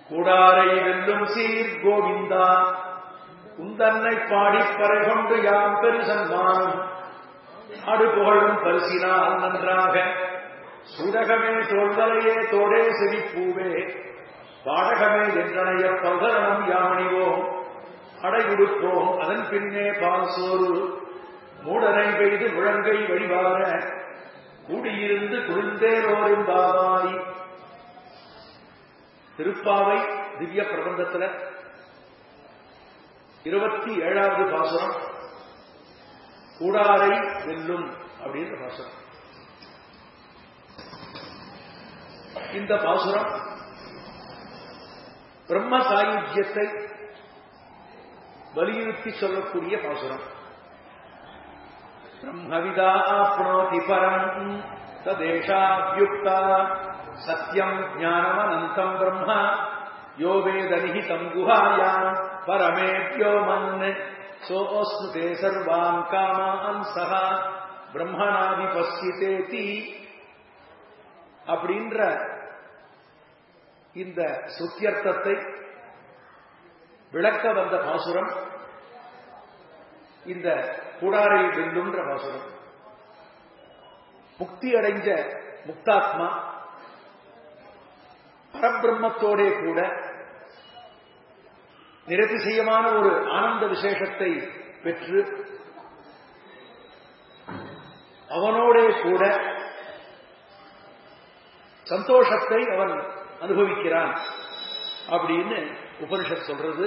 கூடாரை வெல்லும் சீர் கோவிந்தா குந்தன்னை பாடிப் பறை கொண்டு யாம் பெரு சன்மானம் நாடு புகழும் பரிசினால் நன்றாக சுடகமே தோல்வலையே தோடே செவிப்பூவே பாடகமே என்றனைய பல்கரணம் யாமணிவோம் அடையுடுப்போம் அதன் பின்னே பால் சோறு மூடனை பெய்து முழங்கை வழிவார கூடியிருந்து குளிர்ந்தேரோரும் பாவாய் திருப்பாவை திவ்ய பிரபந்தத்துல இருபத்தி ஏழாவது பாசுரம் கூடாரை வெல்லும் அப்படின்ற பாசுரம் இந்த பாசுரம் பிரம்ம சாயுஜ்யத்தை வலியுறுத்தி சொல்லக்கூடிய பாசுரம் பிரம்மவிதா ஆப்னோதி பரம் ததேஷாப்யுக்தா சத்யம் ஞானமனந்தம் பிரம்ம யோ வேத நிஹிதம் குஹாயாம் பரமேப்யோ மன் சோஸ்னுதே சர்வான் காமான் சஹா பிரம்மணாதி பசித்தேதி அப்படின்ற இந்த சுத்தியர்த்தத்தை விளக்க வந்த பாசுரம் இந்த கூடாரை வெல்லுன்ற பாசுரம் முக்தி அடைஞ்ச முக்தாத்மா பரபிரம்மத்தோடே கூட நிரதிசயமான ஒரு ஆனந்த விசேஷத்தை பெற்று அவனோடே கூட சந்தோஷத்தை அவன் அனுபவிக்கிறான் அப்படின்னு உபனிஷத் சொல்றது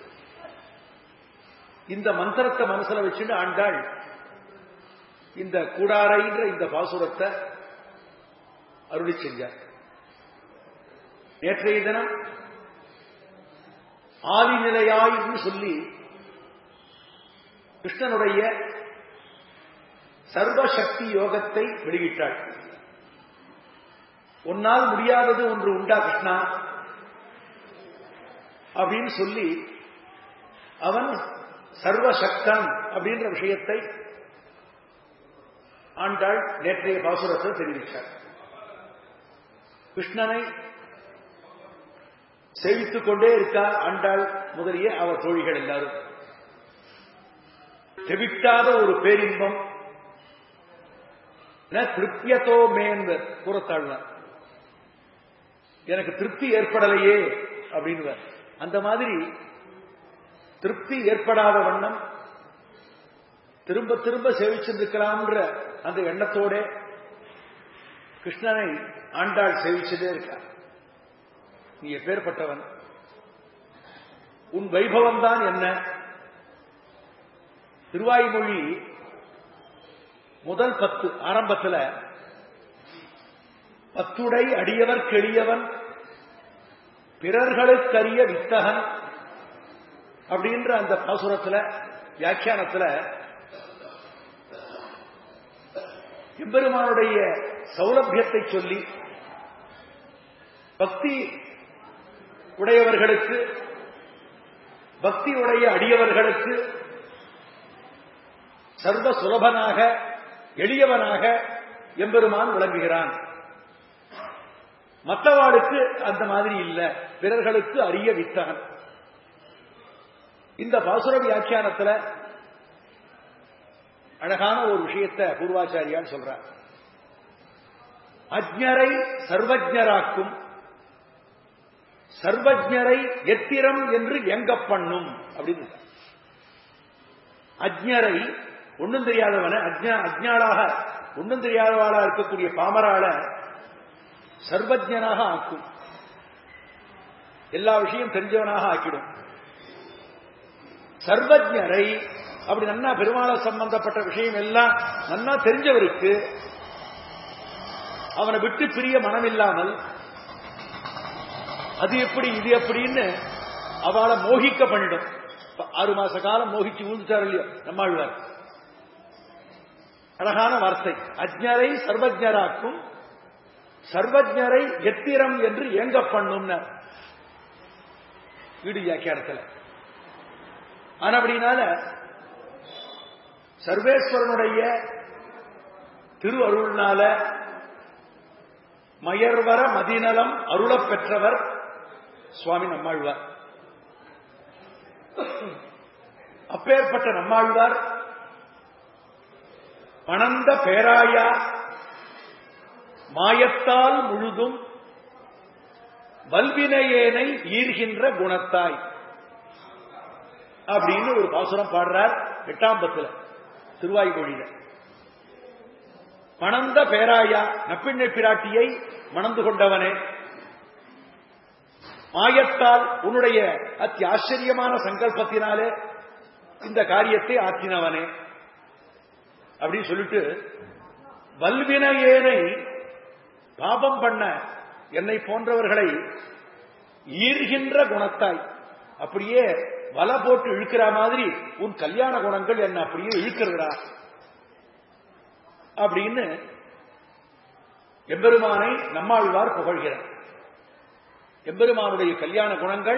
இந்த மந்திரத்தை மனசுல வச்சுட்டு ஆண்டாள் இந்த கூடாரைன்ற இந்த பாசுரத்தை அருளி செஞ்சார் நேற்றைய தினம் ஆதிநிலையாய்னு சொல்லி கிருஷ்ணனுடைய சர்வசக்தி யோகத்தை வெளியிட்டாள் உன்னால் முடியாதது ஒன்று உண்டா கிருஷ்ணா அப்படின்னு சொல்லி அவன் சர்வசக்தன் அப்படின்ற விஷயத்தை ஆண்டாள் நேற்றைய பாசுரத்தை தெரிவித்தார் கிருஷ்ணனை சேவித்துக் கொண்டே இருக்கார் ஆண்டாள் முதலிய அவர் தோழிகள் எல்லாரும் தெவிட்டாத ஒரு பேரின்பம் திருப்தியத்தோ மேந்த கூறத்தாழ்வார் எனக்கு திருப்தி ஏற்படலையே அப்படின்னு அந்த மாதிரி திருப்தி ஏற்படாத வண்ணம் திரும்ப திரும்ப சேவிச்சிருக்கலாம்ன்ற அந்த எண்ணத்தோட கிருஷ்ணனை ஆண்டாள் சேவிச்சதே இருக்கார் நீ எப்பேற்பட்டவன் உன் வைபவம் தான் என்ன திருவாய்மொழி முதல் பத்து ஆரம்பத்தில் பத்துடை அடியவர் கெளியவன் பிறர்களுக்கரிய வித்தகன் அப்படின்ற அந்த பாசுரத்தில் வியாக்கியானத்தில் எம்பெருமானுடைய சௌலபியத்தை சொல்லி பக்தி உடையவர்களுக்கு பக்தி உடைய அடியவர்களுக்கு சர்வ சுலபனாக எளியவனாக எம்பெருமான் விளங்குகிறான் மற்றவாளுக்கு அந்த மாதிரி இல்லை பிறர்களுக்கு அரிய வித்தகன் இந்த பாசுர வியாக்கியானத்தில் அழகான ஒரு விஷயத்தை பூர்வாச்சாரியால் சொல்றார் அஜ்ஞரை சர்வஜராக்கும் சர்வஜரை எத்திரம் என்று எங்க பண்ணும் அப்படின்னு அஜ்ஞரை ஒன்றும் தெரியாதவன அஜ்ஞா அஜ்ஞாளாக ஒன்றும் தெரியாதவாளா இருக்கக்கூடிய பாமரால சர்வஜனாக ஆக்கும் எல்லா விஷயம் தெரிஞ்சவனாக ஆக்கிடும் சர்வஜரை அப்படி நன்னா பெருமாள சம்பந்தப்பட்ட விஷயம் எல்லாம் நன்னா தெரிஞ்சவருக்கு அவனை விட்டு பிரிய மனமில்லாமல் அது எப்படி இது எப்படின்னு அவளை மோகிக்க பண்ணிடும் ஆறு மாச காலம் மோகிச்சு ஊந்துட்டார் இல்லையோ நம்மாழ்வார் அழகான வார்த்தை அஜ்ஞரை சர்வஜராக்கும் சர்வஜரை எத்திரம் என்று ஏங்க பண்ணும் வீடு வியாக்கியானத்தில் ஆனா அப்படினால சர்வேஸ்வரனுடைய திரு அருள்னால மயர்வர மதிநலம் அருளப் பெற்றவர் சுவாமி நம்மாழ்வார் அப்பேற்பட்ட நம்மாழ்வார் பணந்த பேராயா மாயத்தால் முழுதும் வல்வினையேனை ஈர்கின்ற குணத்தாய் அப்படின்னு ஒரு பாசுரம் பாடுறார் எட்டாம் பத்துல திருவாய்மொழியில மணந்த பேராயா நப்பிண்ணை பிராட்டியை மணந்து கொண்டவனே மாயத்தால் உன்னுடைய அத்தி ஆச்சரியமான சங்கல்பத்தினாலே இந்த காரியத்தை ஆக்கினவனே அப்படின்னு சொல்லிட்டு வல்வினையேனை பாபம் பண்ண என்னை போன்றவர்களை ஈர்கின்ற குணத்தாய் அப்படியே வலை போட்டு இழுக்கிற மாதிரி உன் கல்யாண குணங்கள் என்ன அப்படியே இழுக்கிறதா அப்படின்னு எம்பெருமானை நம்மாழ்வார் புகழ்கிறார் எம்பெருமானுடைய கல்யாண குணங்கள்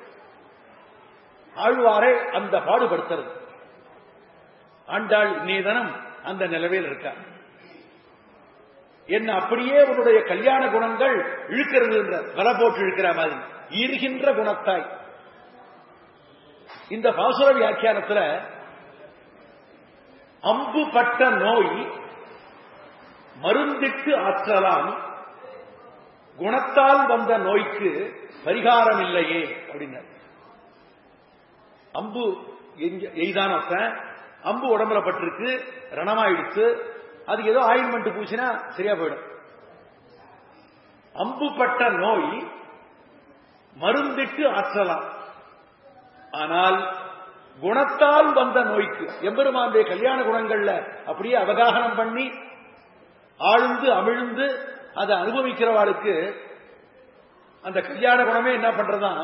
ஆழ்வாரை அந்த பாடுபடுத்துறது ஆண்டாள் நீதனம் அந்த நிலவையில் இருக்கார் என்ன அப்படியே உன்னுடைய கல்யாண குணங்கள் இழுக்கிறது என்ற வலை போட்டு இழுக்கிற மாதிரி ஈர்கின்ற குணத்தாய் இந்த பாசுர வியாக்கியானத்தில் அம்பு பட்ட நோய் மருந்திட்டு ஆற்றலாம் குணத்தால் வந்த நோய்க்கு பரிகாரம் இல்லையே அப்படின்னார் அம்பு எய்தான அம்பு உடம்புல பட்டிருக்கு ரணமாயிடுத்து அதுக்கு ஏதோ ஆயின்மெண்ட் பூசினா சரியா போயிடும் அம்பு பட்ட நோய் மருந்திட்டு ஆற்றலாம் ஆனால் குணத்தால் வந்த நோய்க்கு எம்பெருமானுடைய கல்யாண குணங்கள்ல அப்படியே அவகாகனம் பண்ணி ஆழ்ந்து அமிழ்ந்து அதை அனுபவிக்கிறவாளுக்கு அந்த கல்யாண குணமே என்ன பண்றதான்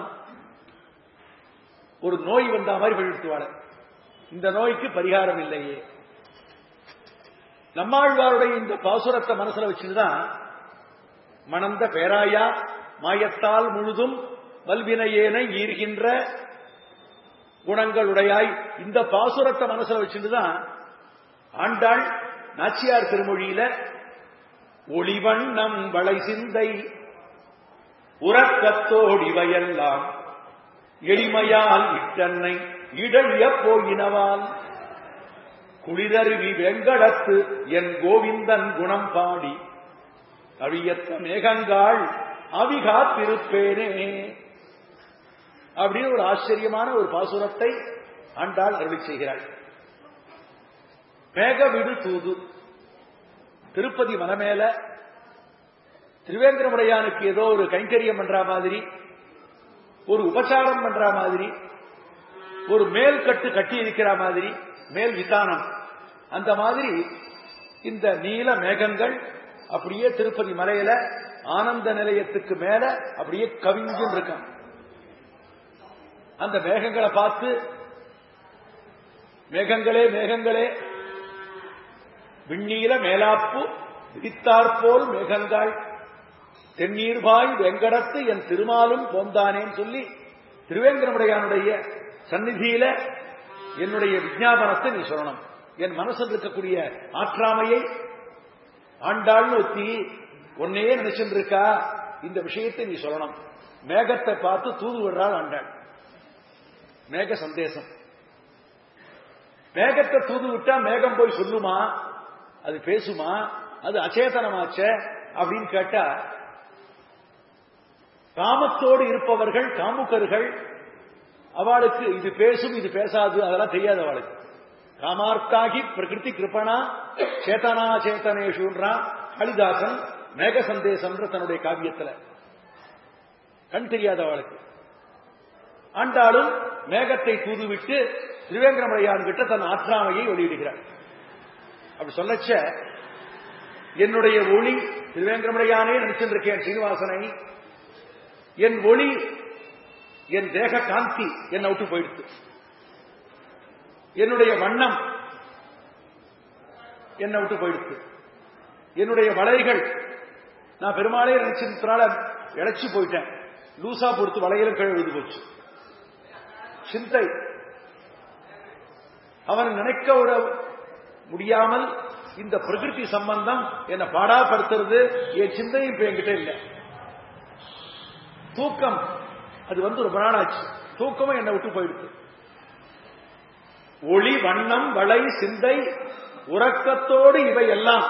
ஒரு நோய் வந்த மாதிரி வழிபடுத்துவாள் இந்த நோய்க்கு பரிகாரம் இல்லையே நம்மாழ்வாருடைய இந்த பாசுரத்தை மனசுல வச்சுதான் மணந்த பேராயா மாயத்தால் முழுதும் வல்வினையேனை ஈர்கின்ற குணங்களுடையாய் இந்த பாசுரத்தை மனசுல வச்சுட்டுதான் ஆண்டாள் நாச்சியார் திருமொழியில ஒளிவண்ணம் வளை சிந்தை உறக்கத்தோடிவையெல்லாம் எளிமையால் இட்டன்னை இடழிய போயினவால் குளிரருவி வெங்கடத்து என் கோவிந்தன் குணம் பாடி அழியத்த மேகங்காள் அவிகா திருப்பேனே அப்படின்னு ஒரு ஆச்சரியமான ஒரு பாசுரத்தை ஆண்டாள் அருளி செய்கிறாள் மேகவிடு தூது திருப்பதி மனமேல திருவேந்திரமுடையானுக்கு ஏதோ ஒரு கைங்கரியம் பண்ற மாதிரி ஒரு உபசாரம் பண்ற மாதிரி ஒரு மேல் கட்டு கட்டி இருக்கிற மாதிரி மேல் விதானம் அந்த மாதிரி இந்த நீல மேகங்கள் அப்படியே திருப்பதி மலையில ஆனந்த நிலையத்துக்கு மேல அப்படியே கவிஞ்சும் இருக்கான் அந்த மேகங்களை பார்த்து மேகங்களே மேகங்களே விண்ணீல மேலாப்பு விரித்தாற்போல் மேகங்கள் தென்னீர்வாய் வெங்கடத்து என் திருமாலும் போந்தானேன்னு சொல்லி திருவேங்கரமுடையானுடைய சந்நிதியில என்னுடைய விஜாபனத்தை நீ சொல்லணும் என் மனசில் இருக்கக்கூடிய ஆற்றாமையை ஆண்டாள்னு ஒத்தி உன்னையே நினைச்சுட்டு இருக்கா இந்த விஷயத்தை நீ சொல்லணும் மேகத்தை பார்த்து தூது விடுறாள் ஆண்டாள் மேக சந்தேசம் மேகத்தை தூது விட்டா மேகம் போய் சொல்லுமா அது பேசுமா அது அச்சேதனமாச்ச அப்படின்னு கேட்டா காமத்தோடு இருப்பவர்கள் காமுக்கர்கள் அவளுக்கு இது பேசும் இது பேசாது அதெல்லாம் தெரியாது அவளுக்கு காமார்த்தாகி பிரகிருதி கிருப்பணா சேத்தனா சேத்தனேஷுன்றான் காளிதாசன் மேக சந்தேசம்ன்ற தன்னுடைய காவியத்துல கண் தெரியாத அவளுக்கு ஆண்டாலும் மேகத்தை தூதுவிட்டு திருவேங்கரமலையான் கிட்ட தன் ஆற்றாமையை வெளியிடுகிறார் அப்படி சொல்லச்ச என்னுடைய ஒளி திருவேங்கரமலையானே நினைச்சிருக்கேன் சீனிவாசனை என் ஒளி என் தேக காந்தி என்னை விட்டு போயிடுத்து என்னுடைய வண்ணம் என்னை விட்டு போயிடுத்து என்னுடைய வளைகள் நான் பெருமாளே நினைச்சதுனால இழைச்சு போயிட்டேன் லூசா பொறுத்து வளையலும் கீழே விழுந்து போச்சு சிந்தை அவன் நினைக்க விட முடியாமல் இந்த பிரகிருதி சம்பந்தம் என்னை பாடாப்படுத்துறது என் சிந்தையும் இப்ப என்கிட்ட இல்லை தூக்கம் அது வந்து ரொம்ப நாள் ஆச்சு தூக்கமும் என்னை விட்டு போயிடுது ஒளி வண்ணம் வளை சிந்தை உறக்கத்தோடு இவை எல்லாம்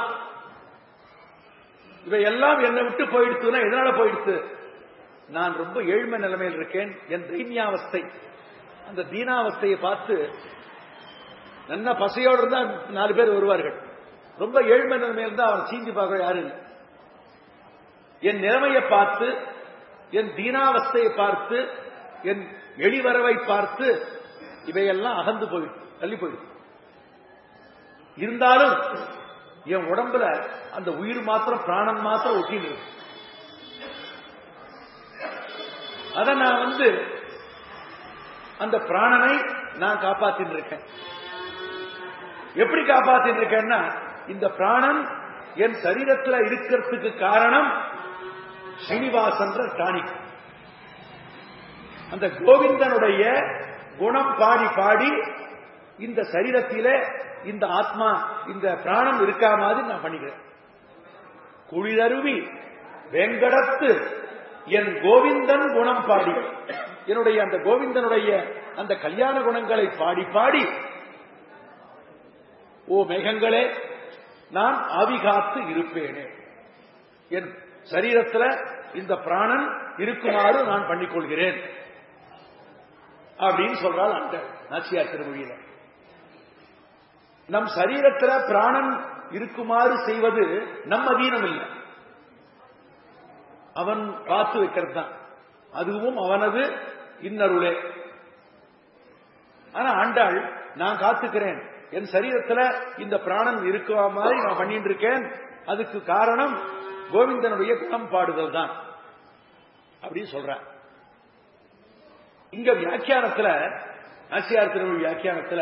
இவை எல்லாம் என்னை விட்டு போயிடுத்துன்னா எதனால போயிடுத்து நான் ரொம்ப ஏழ்மை நிலைமையில் இருக்கேன் என் தைன்யாவஸ்தை அந்த தீனாவஸ்தையை பார்த்து நல்ல பசையோடு இருந்தா நாலு பேர் வருவார்கள் ரொம்ப ஏழ்மை நிலைமையில் இருந்தா அவன் சீந்தி பார்க்க யாரும் இல்லை என் நிலைமையை பார்த்து என் தீனாவஸ்தையை பார்த்து என் எளிவரவை பார்த்து இவையெல்லாம் அகந்து போயிடும் தள்ளி போயிடும் இருந்தாலும் என் உடம்புல அந்த உயிர் மாத்திரம் பிராணன் மாத்திரம் ஒட்டின்னு இருக்கு அத நான் வந்து அந்த பிராணனை நான் காப்பாத்தின்னு இருக்கேன் எப்படி காப்பாத்தின்னு இருக்கேன்னா இந்த பிராணன் என் சரீரத்தில் இருக்கிறதுக்கு காரணம் ஸ்ரீனிவாசன்ற டானிக் அந்த கோவிந்தனுடைய குணம் பாடி பாடி இந்த சரீரத்தில இந்த ஆத்மா இந்த பிராணம் இருக்கா மாதிரி நான் பண்ணிக்கிறேன் குழிதருவி வெங்கடத்து என் கோவிந்தன் குணம் பாடி என்னுடைய அந்த கோவிந்தனுடைய அந்த கல்யாண குணங்களை பாடி பாடி ஓ மேகங்களே நான் ஆவிகாத்து இருப்பேனே என் சரீரத்தில் இந்த பிராணன் இருக்குமாறு நான் பண்ணிக்கொள்கிறேன் அப்படின்னு சொல்றாள் அந்த நாச்சியார் திருமொழியில நம் சரீரத்தில் பிராணன் இருக்குமாறு செய்வது நம் அதீனம் இல்லை அவன் காத்து வைக்கிறது தான் அதுவும் அவனது இன்னருளே ஆனா ஆண்டாள் நான் காத்துக்கிறேன் என் சரீரத்துல இந்த பிராணன் இருக்கிற மாதிரி நான் பண்ணிட்டு இருக்கேன் அதுக்கு காரணம் கோவிந்தனுடைய குணம் பாடுதல் தான் அப்படின்னு சொல்ற இங்க வியாக்கியானத்துல ஆசியார் திருமொழி வியாக்கியானத்துல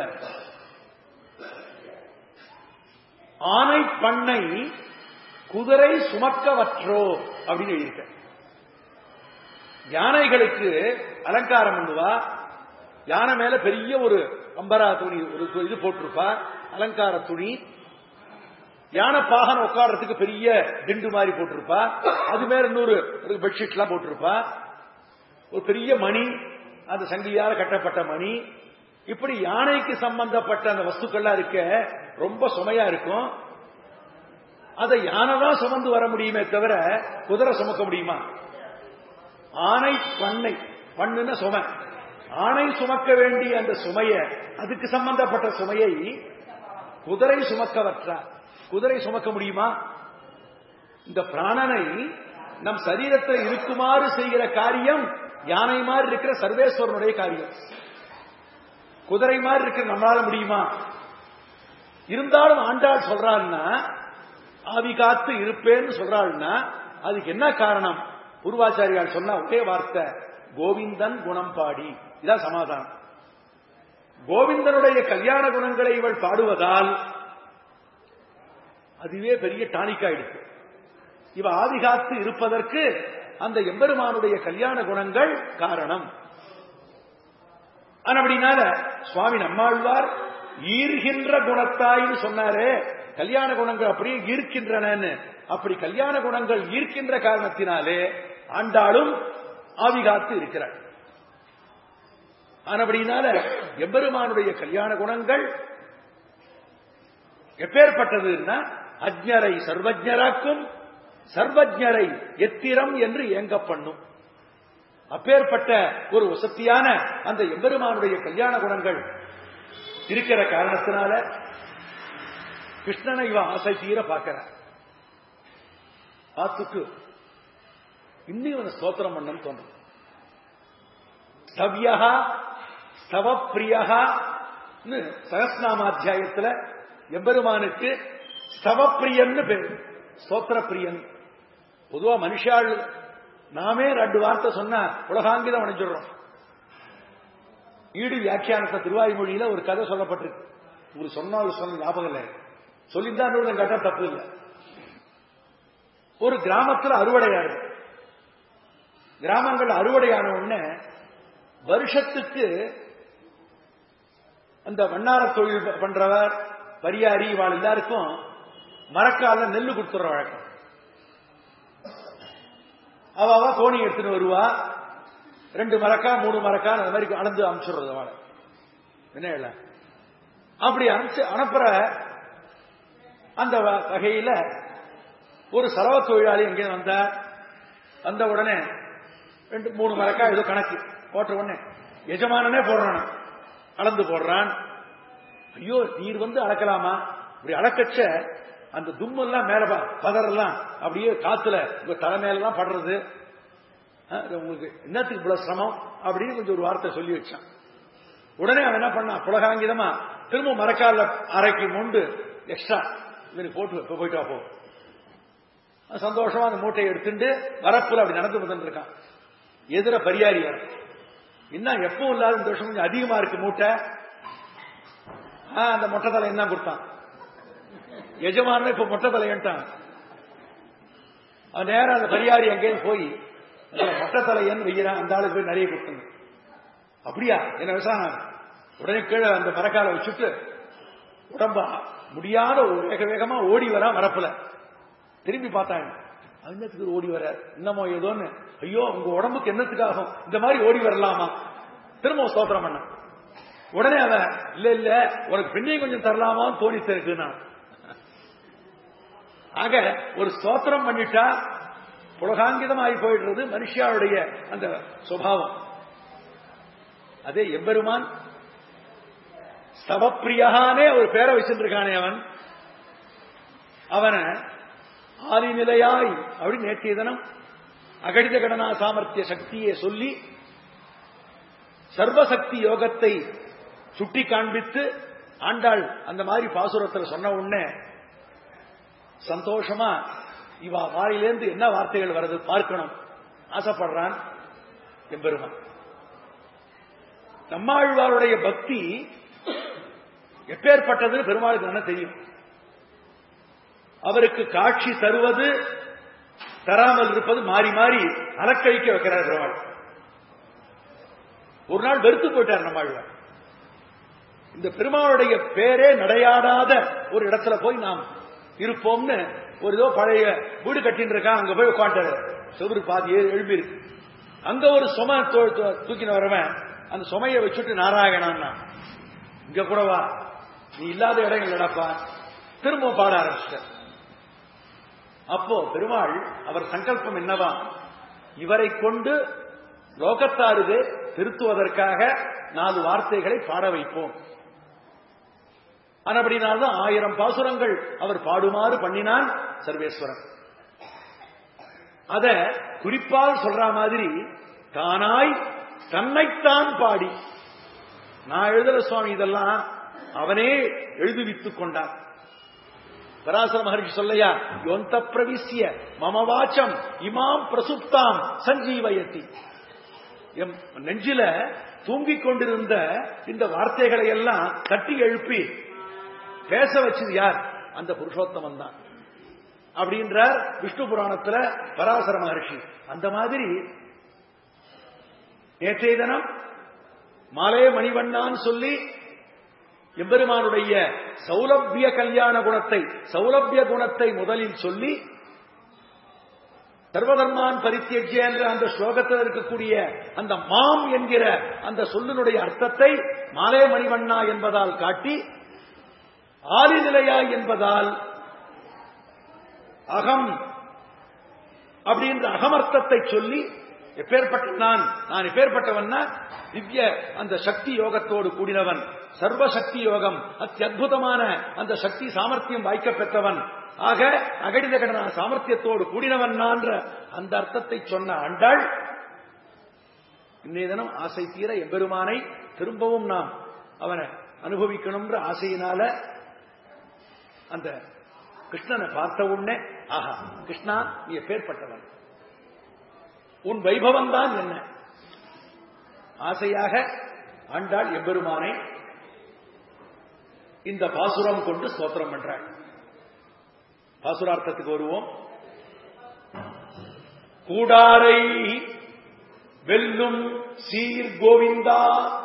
ஆனை பண்ணை குதிரை சுமக்கவற்றோ அப்படின்னு எழுதியிருக்க யானைகளுக்கு அலங்காரம் பண்ணுவா யானை மேல பெரிய ஒரு அம்பரா துணி ஒரு இது போட்டிருப்பா அலங்கார துணி யானை பாகன் உட்கார்றதுக்கு பெரிய திண்டு மாதிரி போட்டிருப்பா அது மேல இன்னொரு ஒரு பெட்ஷீட் எல்லாம் போட்டிருப்பா ஒரு பெரிய மணி அந்த சங்கிலியால கட்டப்பட்ட மணி இப்படி யானைக்கு சம்பந்தப்பட்ட அந்த வஸ்துக்கள்லாம் இருக்க ரொம்ப சுமையா இருக்கும் அதை யானை தான் சுமந்து வர முடியுமே தவிர குதிரை சுமக்க முடியுமா ஆனை பண்ணை பண்ணுன சுமை ஆணை சுமக்க வேண்டிய அந்த சுமைய அதுக்கு சம்பந்தப்பட்ட சுமையை குதிரை சுமக்கவற்றார் குதிரை சுமக்க முடியுமா இந்த பிராணனை நம் சரீரத்தில் இருக்குமாறு செய்கிற காரியம் யானை மாதிரி இருக்கிற சர்வேஸ்வரனுடைய காரியம் குதிரை மாதிரி இருக்கிற நம்மளால முடியுமா இருந்தாலும் ஆண்டாள் சொல்றாள்னா ஆவி காத்து இருப்பேன்னு சொல்றாள்னா அதுக்கு என்ன காரணம் பூர்வாச்சாரியால் சொன்ன ஒரே வார்த்தை கோவிந்தன் குணம் பாடி இதான் சமாதானம் கோவிந்தனுடைய கல்யாண குணங்களை இவள் பாடுவதால் அதுவே பெரிய டானிக் ஆயிடுச்சு இவ ஆதிகாத்து இருப்பதற்கு அந்த எம்பெருமானுடைய கல்யாண குணங்கள் காரணம் அப்படினால சுவாமி நம்மாழ்வார் ஈர்கின்ற குணத்தாய்னு சொன்னாரே கல்யாண குணங்கள் அப்படியே ஈர்க்கின்றனன்னு அப்படி கல்யாண குணங்கள் ஈர்க்கின்ற காரணத்தினாலே ஆண்டாளும் ஆவிகாத்து இருக்கிறாள் ஆனபடினால எம்பெருமானுடைய கல்யாண குணங்கள் எப்பேற்பட்டதுன்னா அஜ்ஞரை சர்வஜராக்கும் சர்வஜரை எத்திரம் என்று ஏங்க பண்ணும் அப்பேற்பட்ட ஒரு வசத்தியான அந்த எம்பெருமானுடைய கல்யாண குணங்கள் இருக்கிற காரணத்தினால கிருஷ்ணனை இவன் ஆசை தீர பார்க்கிற பார்த்துட்டு இன்னும் இவனை ஸ்தோத்திரம் பண்ணன்னு தோணும் ஸ்தவ்யா ஸ்தவப்பிரியா சகஸ்நாமாத்தியாயத்துல எம்பெருமானுக்கு ஸ்தவப்பிரியன்னு பேர் ஸ்தோத்திர பிரியன் பொதுவா மனுஷாள் நாமே ரெண்டு வார்த்தை சொன்னா உலகாங்கிதம் அணைஞ்சிடுறோம் ஈடு வியாக்கியானத்தை திருவாய்மொழியில ஒரு கதை சொல்லப்பட்டிருக்கு ஒரு சொன்னா ஒரு சொன்ன ஞாபகம் இல்லை சொல்லித்தான் கட்ட தப்பு இல்லை ஒரு கிராமத்தில் அறுவடையாடு கிராமங்கள் அறுவடையான உடனே வருஷத்துக்கு அந்த வண்ணார தொழில் பண்றவர் பரியாரி இவாள் எல்லாருக்கும் மரக்கால நெல்லு கொடுத்துற வழக்கம் அவ அவ கோணி எடுத்துன்னு வருவா ரெண்டு மரக்கா மூணு மரக்கா அந்த மாதிரி அளந்து அனுப்பிச்சுடுறது அவளை என்ன இல்ல அப்படி அனுப்பிச்சு அனுப்புற அந்த வ- வகையில ஒரு சரவ தொழிலாளி எங்கே வந்தார் வந்த உடனே ரெண்டு மூணு மரக்கா ஏதோ கணக்கு போட்ட உடனே எஜமானனே போடுறான் அளந்து போடுறான் ஐயோ நீர் வந்து அளக்கலாமா இப்படி அளக்கச்ச அந்த தும்மெல்லாம் மேல ப- பதறெல்லாம் அப்படியே காத்துல உங்க தலைமையிலாம் படுறது ஆ, இது உங்களுக்கு என்னத்துக்கு இவ்வளவு சிரமம் அப்படின்னு கொஞ்சம் ஒரு வார்த்தை சொல்லி வச்சான் உடனே அவன் என்ன பண்ணான் புலகாங்கிதமா திரும்ப மரக்கால அரைக்கு முண்டு எக்ஸ்ட்ரா இவனுக்கு போட்டு இப்ப போயிட்டு வா போ அவன் சந்தோஷமா அந்த மூட்டையை எடுத்துட்டு வரப்புல அப்படி நடந்து வந்துட்டு இருக்கான் எதிர பரியாரி வர இன்னும் எப்பவும் இல்லாத இந்த வருஷம் கொஞ்சம் அதிகமா இருக்கு மூட்டை ஆ, அந்த மொட்டை தலை என்ன கொடுத்தான் எஜமான இப்ப மொட்டை தலையன்ட்டான் அவன் நேரம் அந்த பரியாரி எங்கேயும் போய் அந்த மொட்டை தலையன்னு வைக்கிறான் அந்த ஆளுக்கு போய் நிறைய கொடுத்துங்க அப்படியா என்ன விசாரணை உடனே கீழே அந்த மரக்கால வச்சுட்டு உடம்ப முடியாத ஒரு வேக வேகமா ஓடி வரா வரப்புல திரும்பி பார்த்தாங்க என்னத்துக்கு ஓடி வர என்னமோ ஏதோன்னு ஐயோ உங்க உடம்புக்கு என்னத்துக்கு ஆகும் இந்த மாதிரி ஓடி வரலாமா திரும்ப ஸ்தோத்திரம் பண்ண உடனே அவன் இல்ல இல்ல உனக்கு பெண்ணையும் கொஞ்சம் தரலாமான்னு தோணிச்சு இருக்கு நான் ஆக ஒரு ஸ்தோத்திரம் பண்ணிட்டா புலகாங்கிதமாகி போயிடுறது மனுஷியாவுடைய அந்த சுபாவம் அதே எம்பெருமான் ஸ்தவப்பிரியானே ஒரு பேரை வச்சிருக்கானே அவன் அவனை ஆதிநிலையாய் அப்படி நேற்றைய தினம் அகடித கடனா சாமர்த்திய சக்தியை சொல்லி சர்வசக்தி யோகத்தை சுட்டி காண்பித்து ஆண்டாள் அந்த மாதிரி பாசுரத்தில் சொன்ன உடனே சந்தோஷமா இவா வாயிலேந்து என்ன வார்த்தைகள் வருது பார்க்கணும் ஆசைப்படுறான் எம்பெருமான் நம்மாழ்வாருடைய பக்தி எப்பேற்பட்டதுன்னு பெருமாளுக்கு என்ன தெரியும் அவருக்கு காட்சி தருவது தராமல் இருப்பது மாறி மாறி அலக்கழிக்க வைக்கிறார் பெருமாள் ஒரு நாள் வெறுத்து போயிட்டார் நம்மாழ்வார் இந்த பெருமாளுடைய பேரே நடையாடாத ஒரு இடத்துல போய் நாம் இருப்போம்னு ஒரு ஏதோ பழைய வீடு கட்டின்னு இருக்கான் அங்க போய் உட்காந்துட்டாரு செவரு பாதி ஏ- எழும்பி இருக்கு அங்க ஒரு சும தூ- தூ- தூக்கின வரவன் அந்த சுமையை வச்சுட்டு நாராயணான்னா இங்க கூட வா நீ இல்லாத இடங்கள் நடப்பா திரும்ப பாட ஆரம்பிச்சிட்டார் அப்போ பெருமாள் அவர் சங்கல்பம் என்னவா இவரை கொண்டு லோகத்தாருது திருத்துவதற்காக நாலு வார்த்தைகளை பாட வைப்போம் அப்படினால்தான் ஆயிரம் பாசுரங்கள் அவர் பாடுமாறு பண்ணினான் சர்வேஸ்வரன் அத குறிப்பால் சொல்ற மாதிரி தானாய் தன்னைத்தான் பாடி நான் எழுதுற சுவாமி இதெல்லாம் அவனே எழுதுவித்துக் கொண்டான் பராசர மகர்ஷி சொல்லையா யோந்த பிரவிசிய மம வாச்சம் இமாம் பிரசுப்தாம் சஞ்சீவயத்தி எம் நெஞ்சில தூங்கிக் கொண்டிருந்த இந்த வார்த்தைகளை எல்லாம் தட்டி எழுப்பி பேச வச்சது யார் அந்த புருஷோத்தமன் தான் அப்படின்றார் விஷ்ணு புராணத்துல பராசர மகர்ஷி அந்த மாதிரி நேற்றைய தினம் மாலே மணிவண்ணான்னு சொல்லி எம்பெருமானுடைய சௌலபிய கல்யாண குணத்தை சௌலபிய குணத்தை முதலில் சொல்லி சர்வதர்மான் பரித்தியஜ்ய என்ற அந்த ஸ்லோகத்தில் இருக்கக்கூடிய அந்த மாம் என்கிற அந்த சொல்லினுடைய அர்த்தத்தை மாலே மணிவண்ணா என்பதால் காட்டி ஆதிநிலையாய் என்பதால் அகம் அப்படின்ற அகமர்த்தத்தை சொல்லி எப்பேற்பட்ட நான் நான் எப்பேற்பட்டவன்னா திவ்ய அந்த சக்தி யோகத்தோடு கூடினவன் சர்வசக்தி யோகம் அத்தியுதமான அந்த சக்தி சாமர்த்தியம் வாய்க்க பெற்றவன் ஆக அகடித கடன சாமர்த்தியத்தோடு கூடினவன் நான்ற அந்த அர்த்தத்தை சொன்ன ஆண்டாள் இன்றைய தினம் ஆசை தீர எம்பெருமானை திரும்பவும் நாம் அவனை அனுபவிக்கணும்ன்ற ஆசையினால அந்த கிருஷ்ணனை பார்த்த உடனே ஆஹா கிருஷ்ணா நீ எப்பேற்பட்டவன் உன் வைபவம் தான் என்ன ஆசையாக ஆண்டாள் எம்பெருமானை இந்த பாசுரம் கொண்டு ஸ்தோத்திரம் பண்றாள் பாசுரார்த்தத்துக்கு வருவோம் கூடாரை வெல்லும் சீர் கோவிந்தா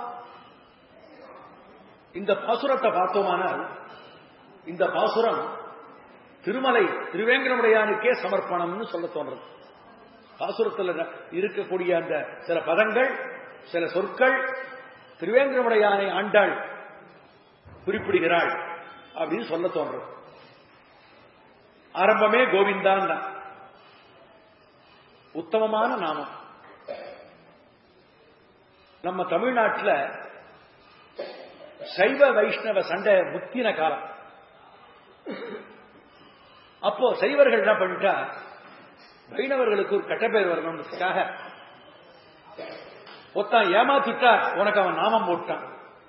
இந்த பாசுரத்தை பார்த்தோமானால் இந்த பாசுரம் திருமலை திருவேங்கடமுடையானுக்கே சமர்ப்பணம்னு சொல்ல தோன்றது பாசுரத்தில் இருக்கக்கூடிய அந்த சில பதங்கள் சில சொற்கள் திருவேங்கடமுடையானை ஆண்டாள் குறிப்பிடுகிறாள் அப்படின்னு சொல்ல தோன்றும் ஆரம்பமே கோவிந்தான் தான் உத்தமமான நாமம் நம்ம தமிழ்நாட்டில் சைவ வைஷ்ணவ சண்டை முத்தின காலம் அப்போ சைவர்கள் என்ன பண்ணிட்டா வைணவர்களுக்கு ஒரு கெட்ட பேர் வரணும்ன்றதுக்காக ஒருத்தன் ஏமாத்திட்டா உனக்கு அவன் நாமம் போட்டான்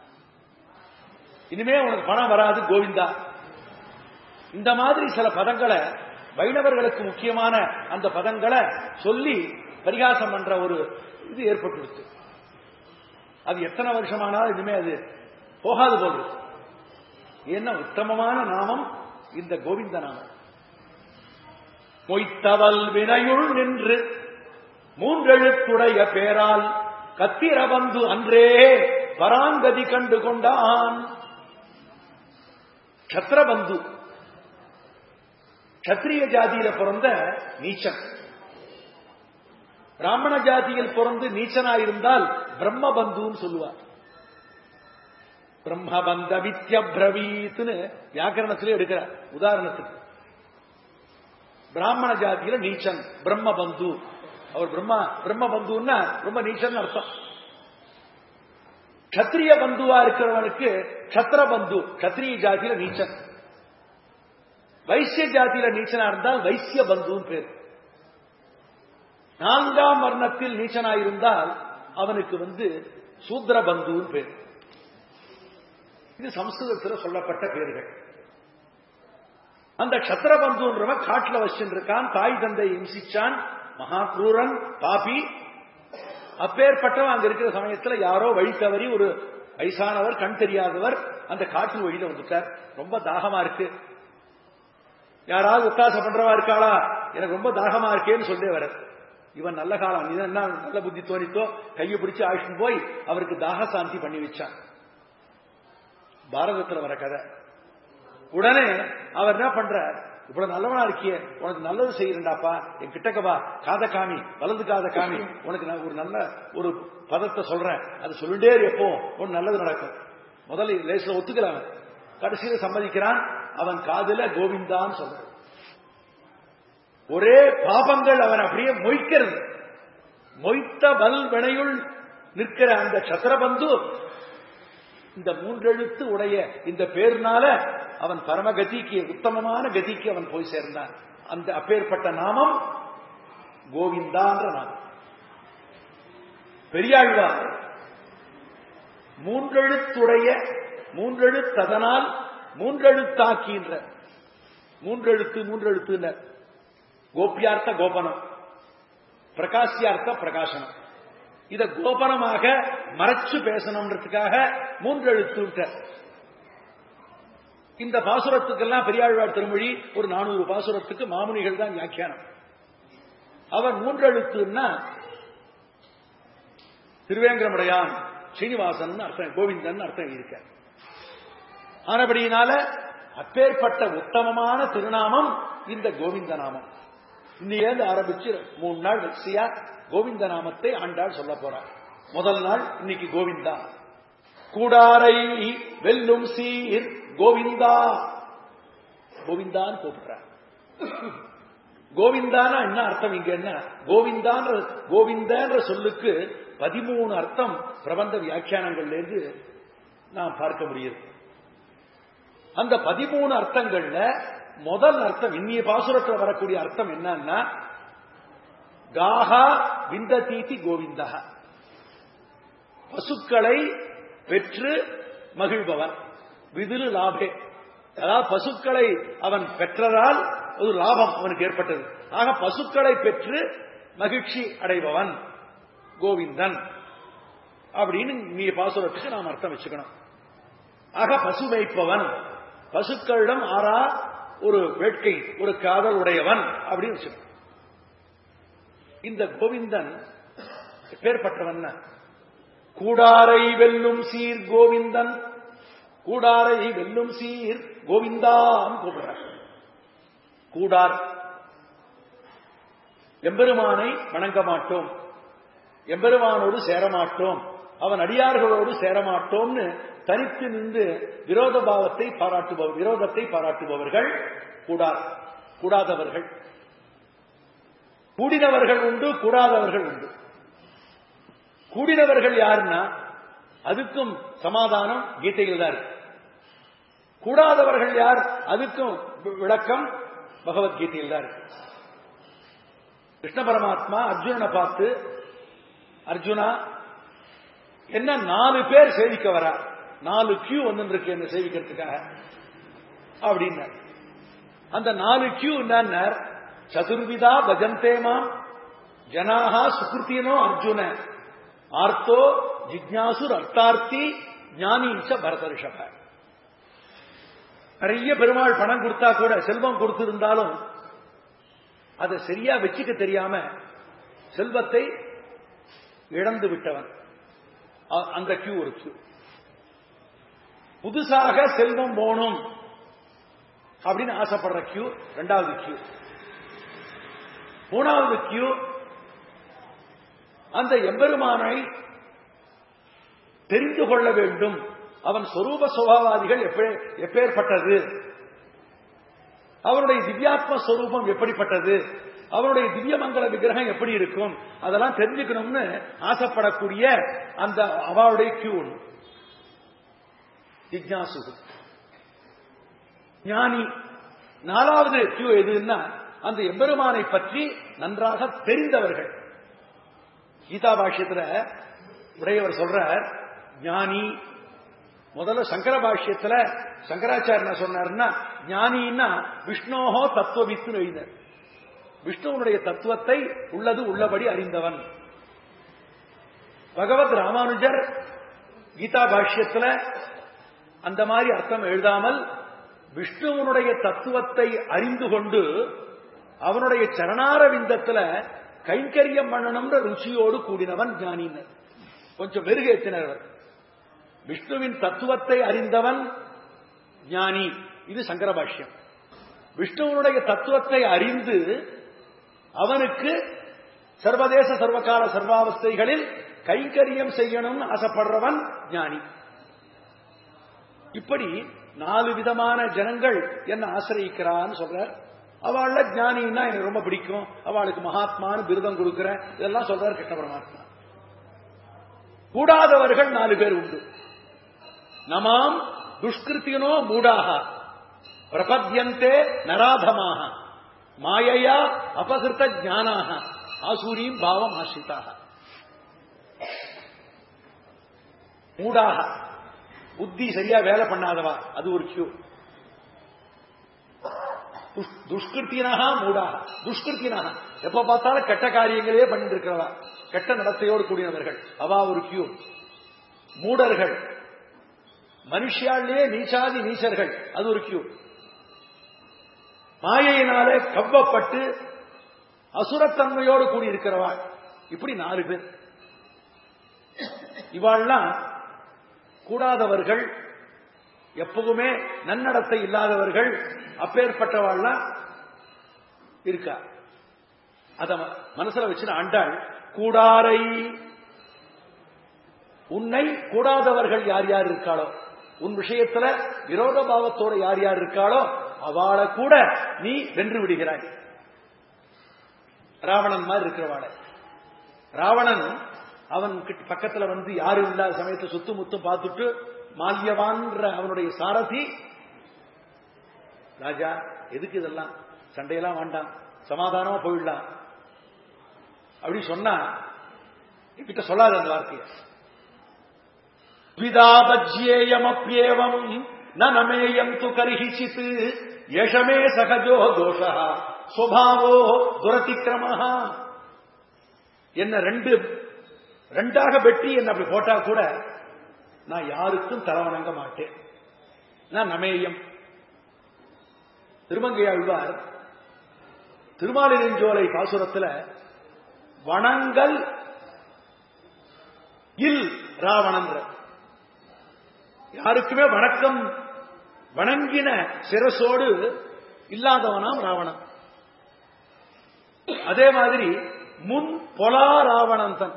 இனிமே உனக்கு பணம் வராது கோவிந்தா இந்த மாதிரி சில பதங்களை வைணவர்களுக்கு முக்கியமான அந்த பதங்களை சொல்லி பரிகாசம் பண்ற ஒரு இது ஏற்பட்டுடுச்சு அது எத்தனை வருஷமானாலும் இனிமே அது போகாது போகுது ஏன்னா உத்தமமான நாமம் இந்த கோவிந்த நாமம் மொய்த்தவல் வினையுள் நின்று மூன்றெழுத்துடைய பேரால் கத்திரபந்து அன்றே பராங்கதி கண்டு கொண்டான் கத்திரபந்து கத்திரிய ஜாதியில பிறந்த நீச்சன் பிராமண ஜாதியில் பிறந்து நீச்சனாயிருந்தால் பிரம்மபந்துன்னு சொல்லுவார் பிரம்மபந்த வித்ய பிரவீத்னு வியாக்கரணத்திலே எடுக்கிறார் உதாரணத்துக்கு பிராமண ஜாதியில நீச்சன் பிரம்மபந்து அவர் பிரம்மா பிரம்மபந்துன்னா ரொம்ப நீச்சன் அர்த்தம் கத்திரிய பந்துவா இருக்கிறவனுக்கு கத்திர பந்து கத்திரிய ஜாதியில நீச்சன் வைசிய ஜாதியில நீச்சனா இருந்தால் வைசிய பந்துன்னு பேர் நான்காம் வர்ணத்தில் நீச்சனாயிருந்தால் அவனுக்கு வந்து சூத்ர பந்துன்னு பேர் இது சம்ஸ்கிருதத்தில் சொல்லப்பட்ட பேர்கள் அந்த கத்திரபந்துன்றவன் காட்டுல வச்சுருக்கான் தாய் தந்தை இம்சிச்சான் மகா குரூரன் பாபி அப்பேற்பட்டவன் அங்க இருக்கிற சமயத்துல யாரோ வழி தவறி ஒரு வயசானவர் கண் தெரியாதவர் அந்த காட்டு வழியில வந்துட்டார் ரொம்ப தாகமா இருக்கு யாராவது உத்தாசம் பண்றவா இருக்காளா எனக்கு ரொம்ப தாகமா இருக்கேன்னு சொல்லி வர இவன் நல்ல காலம் இது என்ன நல்ல புத்தி தோணித்தோ கையை பிடிச்சு ஆயுஷன் போய் அவருக்கு தாக சாந்தி பண்ணி வச்சான் பாரதத்துல வர கதை உடனே அவர் என்ன பண்றார் இவ்வளவு நல்லவனா இருக்கியே உனக்கு நல்லது செய்யறண்டாப்பா என் கிட்டக்கவா காத காமி வலது காத காமி உனக்கு நான் ஒரு நல்ல ஒரு பதத்தை சொல்றேன் அது சொல்லிட்டே எப்போ ஒன்னு நல்லது நடக்கும் முதல்ல லேசில் ஒத்துக்கிறான் கடைசியில் சம்மதிக்கிறான் அவன் காதுல கோவிந்தான்னு சொல்றான் ஒரே பாபங்கள் அவன் அப்படியே மொய்க்கிறது மொய்த்த வல் வினையுள் நிற்கிற அந்த சத்திரபந்து இந்த மூன்றெழுத்து உடைய இந்த பேர்னால அவன் பரமகதிக்கு உத்தமமான கதிக்கு அவன் போய் சேர்ந்தான் அந்த அப்பேற்பட்ட நாமம் கோவிந்தான்ற நாமம் பெரியாழ்வார் மூன்றெழுத்துடைய மூன்றெழுத்ததனால் மூன்றெழுத்தாக்கின்ற மூன்றெழுத்து மூன்றெழுத்து கோபியார்த்த கோபனம் பிரகாசியார்த்த பிரகாசனம் இத கோபனமாக மறைச்சு பேசணும்ன்றதுக்காக மூன்றெழுத்து இந்த பாசுரத்துக்கெல்லாம் பெரியாழ்வார் திருமொழி ஒரு நானூறு பாசுரத்துக்கு மாமுனிகள் தான் வியாக்கியானம் அவர் மூன்றெழுத்துன்னா திருவேங்கரமுடையான் ஸ்ரீனிவாசன் அர்த்தம் கோவிந்தன் அர்த்தம் இருக்க ஆனபடியினால அப்பேற்பட்ட உத்தமமான திருநாமம் இந்த கோவிந்த நாமம் இன்னிலேருந்து ஆரம்பிச்சு மூணு நாள் வரிசையா கோவிந்த நாமத்தை ஆண்டாள் சொல்ல போறார் முதல் நாள் இன்னைக்கு கோவிந்தா கூடாரை வெல்லும் சீர் கோவிந்தா கோவிந்தான்னு கூப்பிடுறார் கோவிந்தானா என்ன அர்த்தம் இங்க என்ன கோவிந்தான்ற கோவிந்தன்ற சொல்லுக்கு பதிமூணு அர்த்தம் பிரபந்த வியாக்கியானங்கள்ல இருந்து நாம் பார்க்க முடியுது அந்த பதிமூணு அர்த்தங்கள்ல முதல் அர்த்தம் இன்னிய பாசுரத்தில் வரக்கூடிய அர்த்தம் என்னன்னா காஹா விந்ததீதி கோவிந்தா பசுக்களை பெற்று மகிழ்பவன் விதிரு லாபே அதாவது பசுக்களை அவன் பெற்றதால் ஒரு லாபம் அவனுக்கு ஏற்பட்டது ஆக பசுக்களை பெற்று மகிழ்ச்சி அடைபவன் கோவிந்தன் அப்படின்னு நீ பாசுரத்துக்கு நாம் அர்த்தம் வச்சுக்கணும் ஆக பசு மேய்ப்பவன் பசுக்களிடம் ஆறா ஒரு வேட்கை ஒரு காதல் உடையவன் அப்படின்னு வச்சுக்கணும் இந்த கோவிந்தன் பேர்பட்டவன் கூடாரை வெல்லும் சீர் கோவிந்தன் கூடாரை வெல்லும் சீர் கோவிந்தான் கூப்பிடுறார் கூடார் எம்பெருமானை வணங்க மாட்டோம் எம்பெருமானோடு சேரமாட்டோம் அவன் அடியார்களோடு சேரமாட்டோம்னு தனித்து நின்று விரோத பாவத்தை பாராட்டுபவர் விரோதத்தை பாராட்டுபவர்கள் கூடா கூடாதவர்கள் கூடினவர்கள் உண்டு கூடாதவர்கள் உண்டு கூடினவர்கள் யாருன்னா அதுக்கும் சமாதானம் கீதையில் தான் இருக்கு கூடாதவர்கள் யார் அதுக்கும் விளக்கம் பகவத்கீதையில் தான் இருக்கு கிருஷ்ண பரமாத்மா அர்ஜுனனை பார்த்து அர்ஜுனா என்ன நாலு பேர் சேவிக்க வரா நாலு கியூ வந்து இருக்கு என்ன சேவிக்கிறதுக்காக அப்படின்னார் அந்த நாலு கியூ என்ன சதுர்விதா பஜந்தேமா ஜனாகா சுகிருத்தியனோ அர்ஜுன ஆர்த்தோ ஜிக்யாசுர் அர்த்தார்த்தி ஞானீச்ச பரதர்ஷப நிறைய பெருமாள் பணம் கொடுத்தா கூட செல்வம் கொடுத்திருந்தாலும் அதை சரியா வச்சுக்க தெரியாம செல்வத்தை இழந்து விட்டவன் அந்த கியூ ஒரு கியூ புதுசாக செல்வம் போகணும் அப்படின்னு ஆசைப்படுற கியூ ரெண்டாவது கியூ மூணாவது கியூ அந்த எம்பெருமானை தெரிந்து கொள்ள வேண்டும் அவன் சொரூப சுபாவாதிகள் எப்பேற்பட்டது அவனுடைய திவ்யாத்ம ஸ்வரூபம் எப்படிப்பட்டது அவனுடைய திவ்ய மங்கள விக்கிரகம் எப்படி இருக்கும் அதெல்லாம் தெரிஞ்சுக்கணும்னு ஆசைப்படக்கூடிய அந்த அவளுடைய கியூ ஒன்று ஜிக்னாசு ஞானி நாலாவது கியூ எதுன்னா அந்த எம்பெருமானை பற்றி நன்றாக தெரிந்தவர்கள் கீதா பாஷ்யத்துல உடையவர் சொல்றார் ஞானி முதல்ல சங்கர பாஷ்யத்துல சங்கராச்சாரிய என்ன சொன்னார்னா ஞானின்னா விஷ்ணோஹோ தத்துவவித்து எழுதினார் விஷ்ணுவனுடைய தத்துவத்தை உள்ளது உள்ளபடி அறிந்தவன் பகவத் ராமானுஜர் கீதா பாஷ்யத்துல அந்த மாதிரி அர்த்தம் எழுதாமல் விஷ்ணுவனுடைய தத்துவத்தை அறிந்து கொண்டு அவனுடைய சரணாரவிந்தத்துல கைங்கரியம் பண்ணணும்ன்ற ருச்சியோடு கூடினவன் ஞானினர் கொஞ்சம் மெருகேற்றினர் அவர் விஷ்ணுவின் தத்துவத்தை அறிந்தவன் ஞானி இது சங்கர பாஷ்யம் விஷ்ணுவனுடைய தத்துவத்தை அறிந்து அவனுக்கு சர்வதேச சர்வகால சர்வாவஸ்தைகளில் கைங்கரியம் செய்யணும்னு ஆசைப்படுறவன் ஞானி இப்படி நாலு விதமான ஜனங்கள் என்ன ஆசிரியிக்கிறான்னு சொல்றார் அவள ஞானின்னா எனக்கு ரொம்ப பிடிக்கும் அவளுக்கு மகாத்மான்னு பிருதம் கொடுக்கிறேன் இதெல்லாம் சொல்றார் கிருஷ்ண பரமாத்மா கூடாதவர்கள் நாலு பேர் உண்டு நமாம் துஷ்கிருத்தினோ மூடாக பிரபத்யந்தே நராதமாக மாயையா அபகிருத்த ஜானாக ஆசூரியும் பாவம் ஆசிரிதாக மூடாக புத்தி சரியா வேலை பண்ணாதவா அது ஒரு கியூ துஷ்கிருத்தினாக மூடாக துஷ்கிருத்தினாக எப்ப பார்த்தாலும் கெட்ட காரியங்களே பண்ணிட்டு இருக்கிறவா கெட்ட நடத்தையோடு கூடியவர்கள் அவா ஒரு கியூ மூடர்கள் மனுஷியாலே நீச்சாதி நீச்சர்கள் அது ஒரு கியூ மாயையினாலே கவ்வப்பட்டு அசுரத்தன்மையோடு கூடியிருக்கிறவா இப்படி நாலு பேர் இவாள்லாம் கூடாதவர்கள் எப்பவுமே நன்னடத்தை இல்லாதவர்கள் அப்பேற்பட்டவாள்லாம் இருக்கா அத மனசுல வச்சு ஆண்டாள் கூடாரை உன்னை கூடாதவர்கள் யார் யார் இருக்காளோ உன் விஷயத்துல விரோத பாவத்தோட யார் யார் இருக்காளோ அவளை கூட நீ வென்று விடுகிறாய் ராவணன் மாதிரி இருக்கிறவாளை ராவணன் அவன் பக்கத்துல வந்து யாரும் இல்லாத சமயத்தை சுத்து முத்தும் பார்த்துட்டு மால்யவான்ற அவனுடைய சாரதி ராஜா எதுக்கு இதெல்லாம் சண்டையெல்லாம் வேண்டாம் சமாதானமா போயிடலாம் அப்படி சொன்னா என்கிட்ட சொல்லாத அந்த வார்த்தைய விதாபஜ்யேயமப்யேவம் நமேயம் து கரிஹிச்சித் யஷமே சகஜோ தோஷ சுவாவோ துரதிக்கிரம என்ன ரெண்டு ரெண்டாக வெட்டி என்ன அப்படி போட்டா கூட நான் யாருக்கும் தலவணங்க மாட்டேன் நான் நமேயம் திருமங்கையாழ்வார் திருமாலிருஞ்சோலை பாசுரத்துல வணங்கல் இல் ராவணன்ற யாருக்குமே வணக்கம் வணங்கின சிரசோடு இல்லாதவனாம் ராவணன் அதே மாதிரி முன் பொலா ராவணந்தன்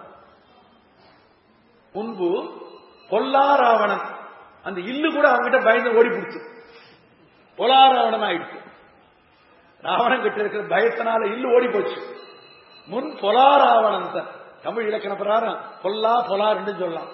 முன்பு பொல்லா ராவணன் அந்த இல்லு கூட அவங்ககிட்ட பயந்து ஓடி பிடிச்சு பொலா ராவணன் ஆயிடுச்சு ராவணன் கிட்ட இருக்கிற பயத்தினால இல்லு ஓடி போச்சு முன் பொலா ராவணந்தன் தமிழ் இலக்கண பிரகாரம் பொல்லா பொலா ரெண்டு சொல்லலாம்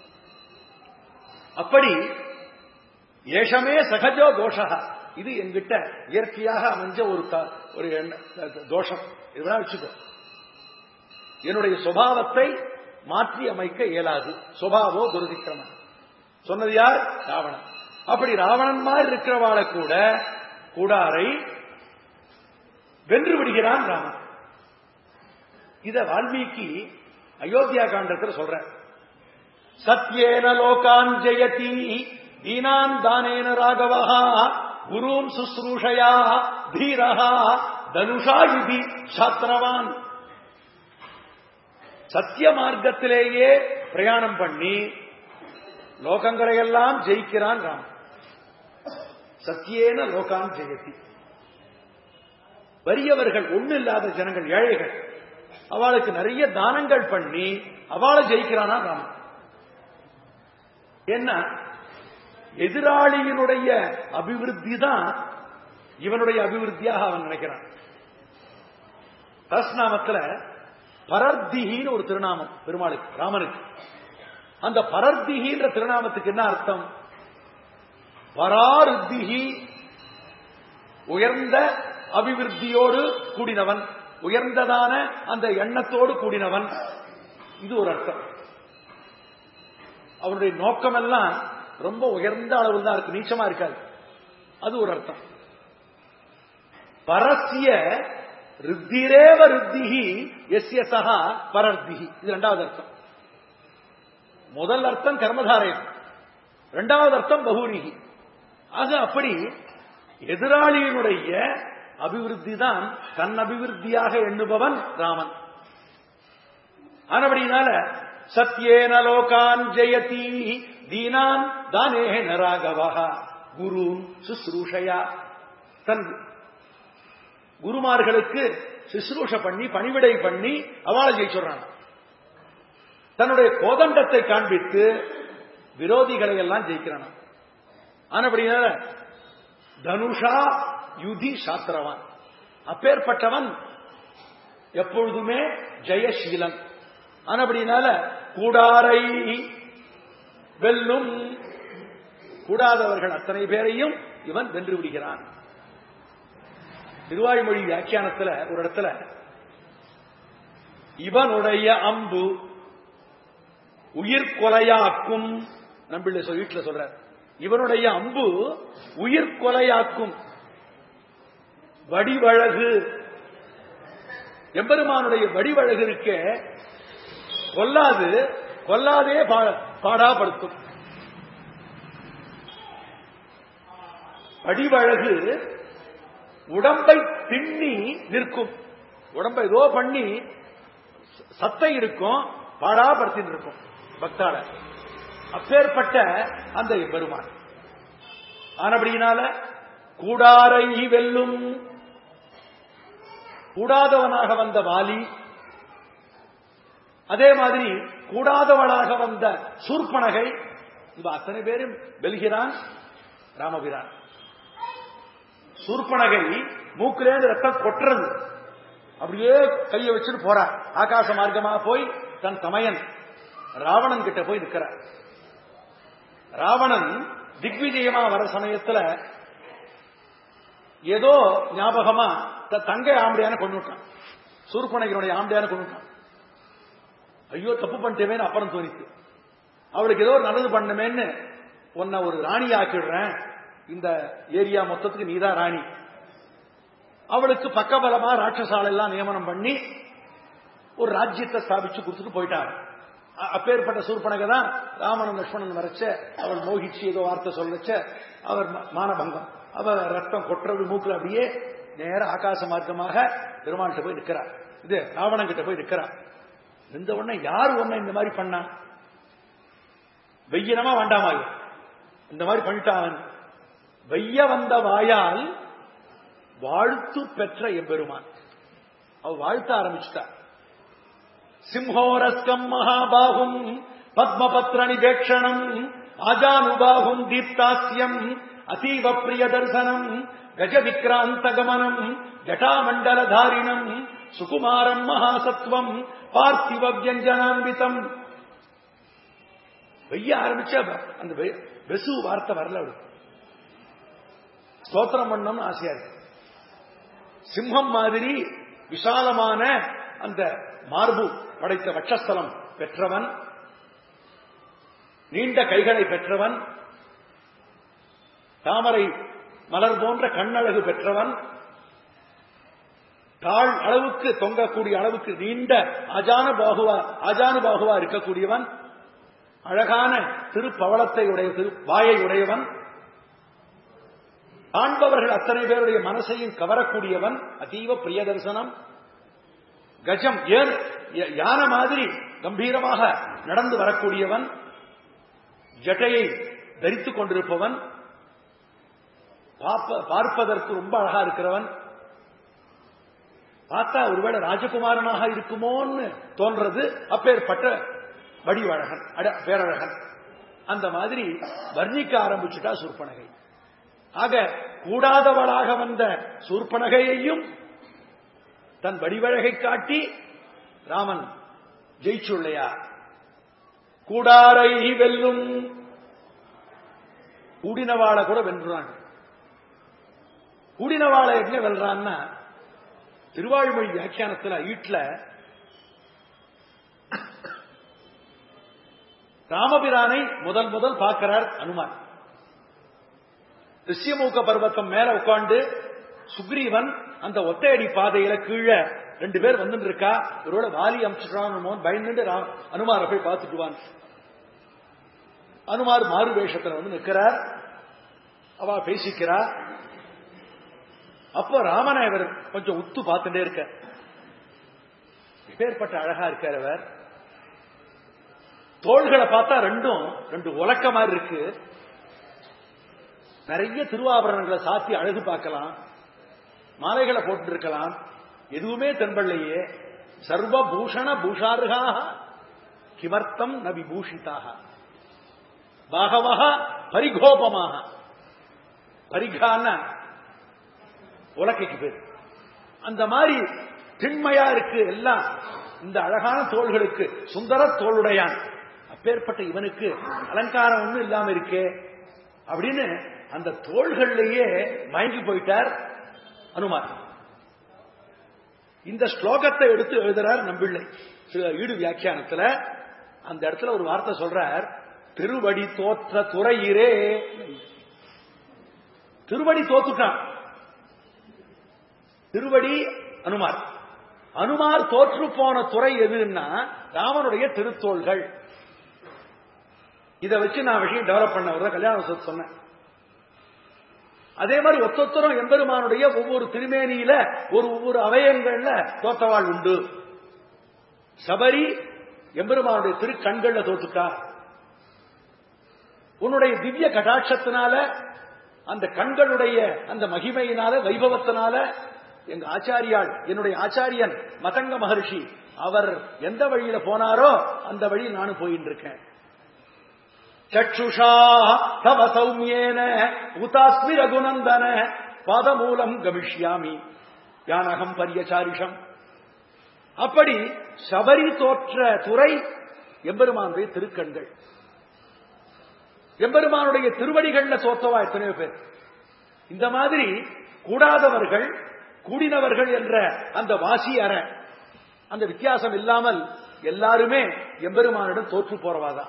அப்படி ஏஷமே சகஜோ தோஷா இது என்கிட்ட இயற்கையாக அமைஞ்ச ஒரு க- ஒரு எண்ண- தோஷம் இதுதான் வச்சுக்கோ என்னுடைய சுபாவத்தை மாற்றி அமைக்க இயலாது சுபாவோ துரதிக்கிரமன் சொன்னது யார் ராவணன் அப்படி ராவணன் மாதிரி இருக்கிறவாளை கூட கூடாரை வென்று விடுகிறான் ராமன் இத வால்மீகி அயோத்தியா காண்டத்துல சொல்ற சத்யேன லோகான் ஜெயதி தீனான் தானேன ராகவா குருன் சுஸ்ரூஷயா தீரஹா தனுஷா யுதி சாத்திரவான் சத்திய மார்க்கத்திலேயே பிரயாணம் பண்ணி லோகங்களை எல்லாம் ஜெயிக்கிறான் ராமன் சத்தியேன லோகான் ஜெயதி வறியவர்கள் ஒண்ணு இல்லாத ஜனங்கள் ஏழைகள் அவளுக்கு நிறைய தானங்கள் பண்ணி அவளை ஜெயிக்கிறானா ராமன் என்ன எதிராளியினுடைய அபிவிருத்தி தான் இவனுடைய அபிவிருத்தியாக அவன் நினைக்கிறான் தஸ்நாமத்துல பரர்திகின்னு ஒரு திருநாமம் பெருமாளுக்கு ராமனுக்கு அந்த பரர்திகின்ற திருநாமத்துக்கு என்ன அர்த்தம் பராருத்திகி உயர்ந்த அபிவிருத்தியோடு கூடினவன் உயர்ந்ததான அந்த எண்ணத்தோடு கூடினவன் இது ஒரு அர்த்தம் அவனுடைய நோக்கம் எல்லாம் ரொம்ப உயர்ந்த அளவில் தான் இருக்கு நீச்சமா இருக்காது அது ஒரு அர்த்தம் பரஸ்ய ருத்திரேவ ருத்திகி எஸ்ய சகா பரர்த்திகி இது ரெண்டாவது அர்த்தம் முதல் அர்த்தம் கர்மதாரயம் இரண்டாவது அர்த்தம் பகுனிகி ஆக அப்படி எதிராளியினுடைய அபிவிருத்தி தான் தன் அபிவிருத்தியாக எண்ணுபவன் ராமன் ஆனபடினால சத்யேன லோகான் ஜெயதி தீனான் தானே நராகவா குரு சுஸ்ரூஷயா தன் குருமார்களுக்கு சுஸ்ரூஷ பண்ணி பணிவிடை பண்ணி அவளை ஜெயிச்சுடுறான் தன்னுடைய கோதண்டத்தை காண்பித்து விரோதிகளை எல்லாம் ஜெயிக்கிறான் ஆனபடினால தனுஷா யுதி சாத்திரவான் அப்பேற்பட்டவன் எப்பொழுதுமே ஜெயசீலன் ஆனபடினால கூடாரை வெல்லும் கூடாதவர்கள் அத்தனை பேரையும் இவன் வென்று விடுகிறான் திருவாய்மொழி வியாக்கியானத்துல ஒரு இடத்துல இவனுடைய அம்பு உயிர் கொலையாக்கும் நம்பிள்ள சொல் வீட்டுல சொல்ற இவனுடைய அம்பு உயிர் கொலையாக்கும் வடிவழகு எம்பெருமானுடைய வடிவழகு இருக்க கொல்லாது கொல்லாதே பா- பாடாப்படுத்தும் வடிவழகு உடம்பை திண்ணி நிற்கும் உடம்பை ஏதோ பண்ணி சத்தை இருக்கும் பாடாப்படுத்தின்னு இருக்கும் பக்தால அப்பேற்பட்ட அந்த பெருமான் ஆனபடியினால கூடாரை வெல்லும் கூடாதவனாக வந்த வாலி அதே மாதிரி கூடாதவளாக வந்த சூர்பனகை இவ அத்தனை பேரும் வெல்கிறான் ராமபிரான் சூர்பனகை மூக்கிலேந்து ரத்தம் கொட்டுறது அப்படியே கையை வச்சுட்டு போறா ஆகாச மார்க்கமா போய் தன் தமையன் ராவணன் கிட்ட போய் நிற்கிறார் ராவணன் திக்விஜயமா வர சமயத்துல ஏதோ ஞாபகமா த- தங்கை ஆம்படியான கொண்டுட்டான் சூர்பனகனுடைய ஆம்படியான கொண்டுட்டான் ஐயோ தப்பு பண்ணிட்டேமேன்னு அப்புறம் தோணித்து அவளுக்கு ஏதோ ஒரு நல்லது பண்ணமேன்னு உன்னை ஒரு ராணி ஆக்கிடுறேன் இந்த ஏரியா மொத்தத்துக்கு நீதான் ராணி அவளுக்கு பக்கபலமா ராட்சசால எல்லாம் நியமனம் பண்ணி ஒரு ராஜ்யத்தை ஸ்தாபிச்சு கொடுத்துட்டு போயிட்டாங்க அ- அப்பேற்பட்ட சூர்பனகை தான் ராமனும் லட்சுமணன் வரைச்ச அவள் மோகிச்சு ஏதோ வார்த்தை சொல்லச்ச அவர் ம- மானபங்கம் அவர் ரத்தம் கொட்டுறது மூக்குல அப்படியே நேர ஆகாச மார்க்கமாக பெருமாள்கிட்ட போய் நிற்கிறார் இது ராவணன் கிட்ட போய் நிற்கிறார் இந்த உடனே யார் உன்னை இந்த மாதிரி பண்ணா வெய்யனமா வேண்டாமா இது? இந்த மாதிரி பண்ணிட்டான் அவன் வெய்ய வந்த வாயால் வாழ்த்து பெற்ற எம்பெருமான் அவ வாழ்த்த ஆரம்பிச்சுட்டா சிம்ஹோரஸ்கம் மகாபாகும் பத்மபத்ர நிபேட்சணம் ஆஜானுபாகும் தீப்தாஸ்யம் அதீவ பிரிய தர்சனம் கஜ விக்ராந்த கமனம் ஜட்டாமண்டலதாரிணம் சுகுமாரம் மகாசத்வம் பார்த்திவ வியஞ்சனான்விதம் வெய்ய ஆரம்பிச்ச அந்த வெ- வெசு வார்த்தை வரல அவளுக்கு ஸ்தோத்திரம் பண்ணணும்னு ஆசையா இருக்கு சிம்மம் மாதிரி விசாலமான அந்த மார்பு படைத்த வட்சஸ்தலம் பெற்றவன் நீண்ட கைகளை பெற்றவன் தாமரை மலர் போன்ற கண்ணழகு பெற்றவன் தாழ் அளவுக்கு தொங்கக்கூடிய அளவுக்கு நீண்ட அஜான பாகுவா ஆஜானு பாகுவா இருக்கக்கூடியவன் அழகான திருப்பவளத்தை உடைய திரு வாயை உடையவன் காண்பவர்கள் அத்தனை பேருடைய மனசையும் கவரக்கூடியவன் அதீவ பிரிய தரிசனம் கஜம் ஏன் ய- யானை மாதிரி கம்பீரமாக நடந்து வரக்கூடியவன் ஜட்டையை தரித்துக் கொண்டிருப்பவன் பார்ப்ப- பார்ப்பதற்கு ரொம்ப அழகா இருக்கிறவன் பார்த்தா ஒருவேளை ராஜகுமாரனாக இருக்குமோன்னு தோன்றது அப்பேற்பட்ட வடிவழகன் அட- பேரழகன் அந்த மாதிரி வர்ணிக்க ஆரம்பிச்சுட்டா சூர்பனகை ஆக கூடாதவளாக வந்த சூர்பனகையையும் தன் வடிவழகை காட்டி ராமன் ஜெயிச்சுள்ளையா கூடாரை வெல்லும் கூடினவாளை கூட வென்றான் கூடினவாளை எங்க வெல்றான்னா திருவாழ்மொழி வியாக்கியானத்துல ஈட்ல ராமபிரானை முதல் முதல் பார்க்கிறார் அனுமான் ரிஷ்யமூக்க பர்வத்தம் மேல உட்கார்ந்து சுக்ரீவன் அந்த ஒத்தையடி பாதையில கீழே ரெண்டு பேர் வந்துட்டு இருக்கா இவரோட வாலி அமிச்சுட்டான் பயந்துட்டு ரா- அனுமாரை போய் பார்த்துட்டுவான் அனுமார் மாறு வேஷத்துல வந்து நிற்கிறார் அவ பேசிக்கிறா அப்போ ராமனை இவர் கொஞ்சம் உத்து பார்த்துட்டே இருக்க பேர்பட்ட அழகா இருக்கார் அவர் தோள்களை பார்த்தா ரெண்டும் ரெண்டு உலக்க மாதிரி இருக்கு நிறைய திருவாபரணங்களை சாத்தி அழகு பார்க்கலாம் மாலைகளை போட்டு இருக்கலாம் எதுவுமே தென்பள்ளையே சர்வ பூஷண பூஷார்காக கிமர்த்தம் ந விபூஷிதாக பாகவக பரிகோபமாக பரிகான உலக்கைக்கு பேர் அந்த மாதிரி திண்மையா இருக்கு எல்லாம் இந்த அழகான தோள்களுக்கு சுந்தர தோளுடையான் அப்பேற்பட்ட இவனுக்கு அலங்காரம் ஒண்ணும் இல்லாம இருக்கே அப்படின்னு அந்த தோள்கள்லயே மயங்கி போயிட்டார் அனுமார் இந்த ஸ்லோகத்தை எடுத்து எழுதுறார் நம்பிள்ளை சில ஈடு வியாக்கியானத்துல அந்த இடத்துல ஒரு வார்த்தை சொல்றார் திருவடி தோற்ற துறையிரே திருவடி தோத்துட்டான் திருவடி அனுமார் அனுமார் தோற்று போன துறை எதுன்னா ராமனுடைய திருத்தோள்கள் இதை வச்சு நான் விஷயம் டெவலப் பண்ண ஒரு கல்யாண உற்சவத்தை சொன்னேன் அதே மாதிரி ஒத்தொத்தரம் எம்பெருமானுடைய ஒவ்வொரு திருமேனியில ஒரு ஒவ்வொரு அவயங்கள்ல தோத்தவாள் உண்டு சபரி எம்பெருமானுடைய திருக்கண்கள்ல தோத்துட்டா உன்னுடைய திவ்ய கடாட்சத்தினால அந்த கண்களுடைய அந்த மகிமையினால வைபவத்தினால எங்க ஆச்சாரியாள் என்னுடைய ஆச்சாரியன் மதங்க மகர்ஷி அவர் எந்த வழியில போனாரோ அந்த வழியில் நானும் போயின்னு இருக்கேன் சக்ஷுஷா தவ சௌமியேன உதாஸ்மி ரகுநந்தன பாதமூலம் கமிஷ்யாமி யானகம் பரியசாரிஷம் அப்படி சபரி தோற்ற துறை எம்பெருமானுடைய திருக்கண்கள் எம்பெருமானுடைய திருவடிகள்ல தோத்தவா எத்தனையோ பேர் இந்த மாதிரி கூடாதவர்கள் கூடினவர்கள் என்ற அந்த வாசி அற அந்த வித்தியாசம் இல்லாமல் எல்லாருமே எம்பெருமானிடம் தோற்று போறவாதான்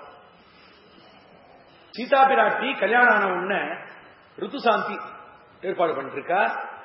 சீதா பிராட்டி கல்யாணம் ஆன உடனே ருத்துசாந்தி ஏற்பாடு பண்ணிருக்கா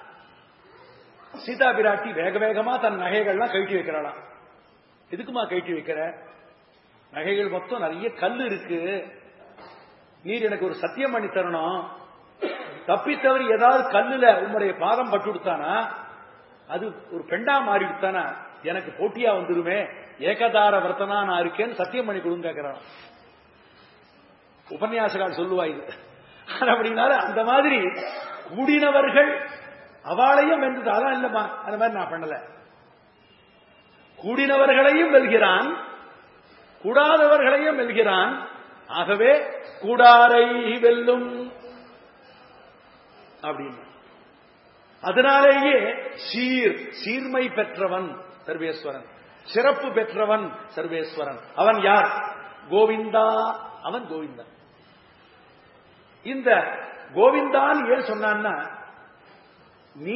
சீதா பிராட்டி வேக வேகமா தன் நகைகள்லாம் கழட்டி வைக்கிறாளாம் எதுக்குமா கழட்டி வைக்கிற நகைகள் மொத்தம் நிறைய கல் இருக்கு நீர் எனக்கு ஒரு சத்தியம் பண்ணி தரணும் தப்பித்தவரி ஏதாவது கல்லுல உன்னுடைய பாதம் பட்டு கொடுத்தானா அது ஒரு பெண்டா மாறி விடுத்தானா எனக்கு போட்டியா வந்துருமே ஏகதார வர்த்தனா நான் இருக்கேன்னு சத்தியம் பண்ணி கொடுங்க கேட்கிறான் உபன்யாசகால் சொல்லுவா இது அப்படின்னால அந்த மாதிரி கூடினவர்கள் அவளையும் வென்றது அதான் இல்லம்மா அந்த மாதிரி நான் பண்ணல கூடினவர்களையும் வெல்கிறான் கூடாதவர்களையும் வெல்கிறான் ஆகவே கூடாரை வெல்லும் அப்படின்னு அதனாலேயே சீர் சீர்மை பெற்றவன் சர்வேஸ்வரன் சிறப்பு பெற்றவன் சர்வேஸ்வரன் அவன் யார் கோவிந்தா அவன் கோவிந்தன் இந்த கோவிந்தான் ஏன் சொன்னான்னா நீ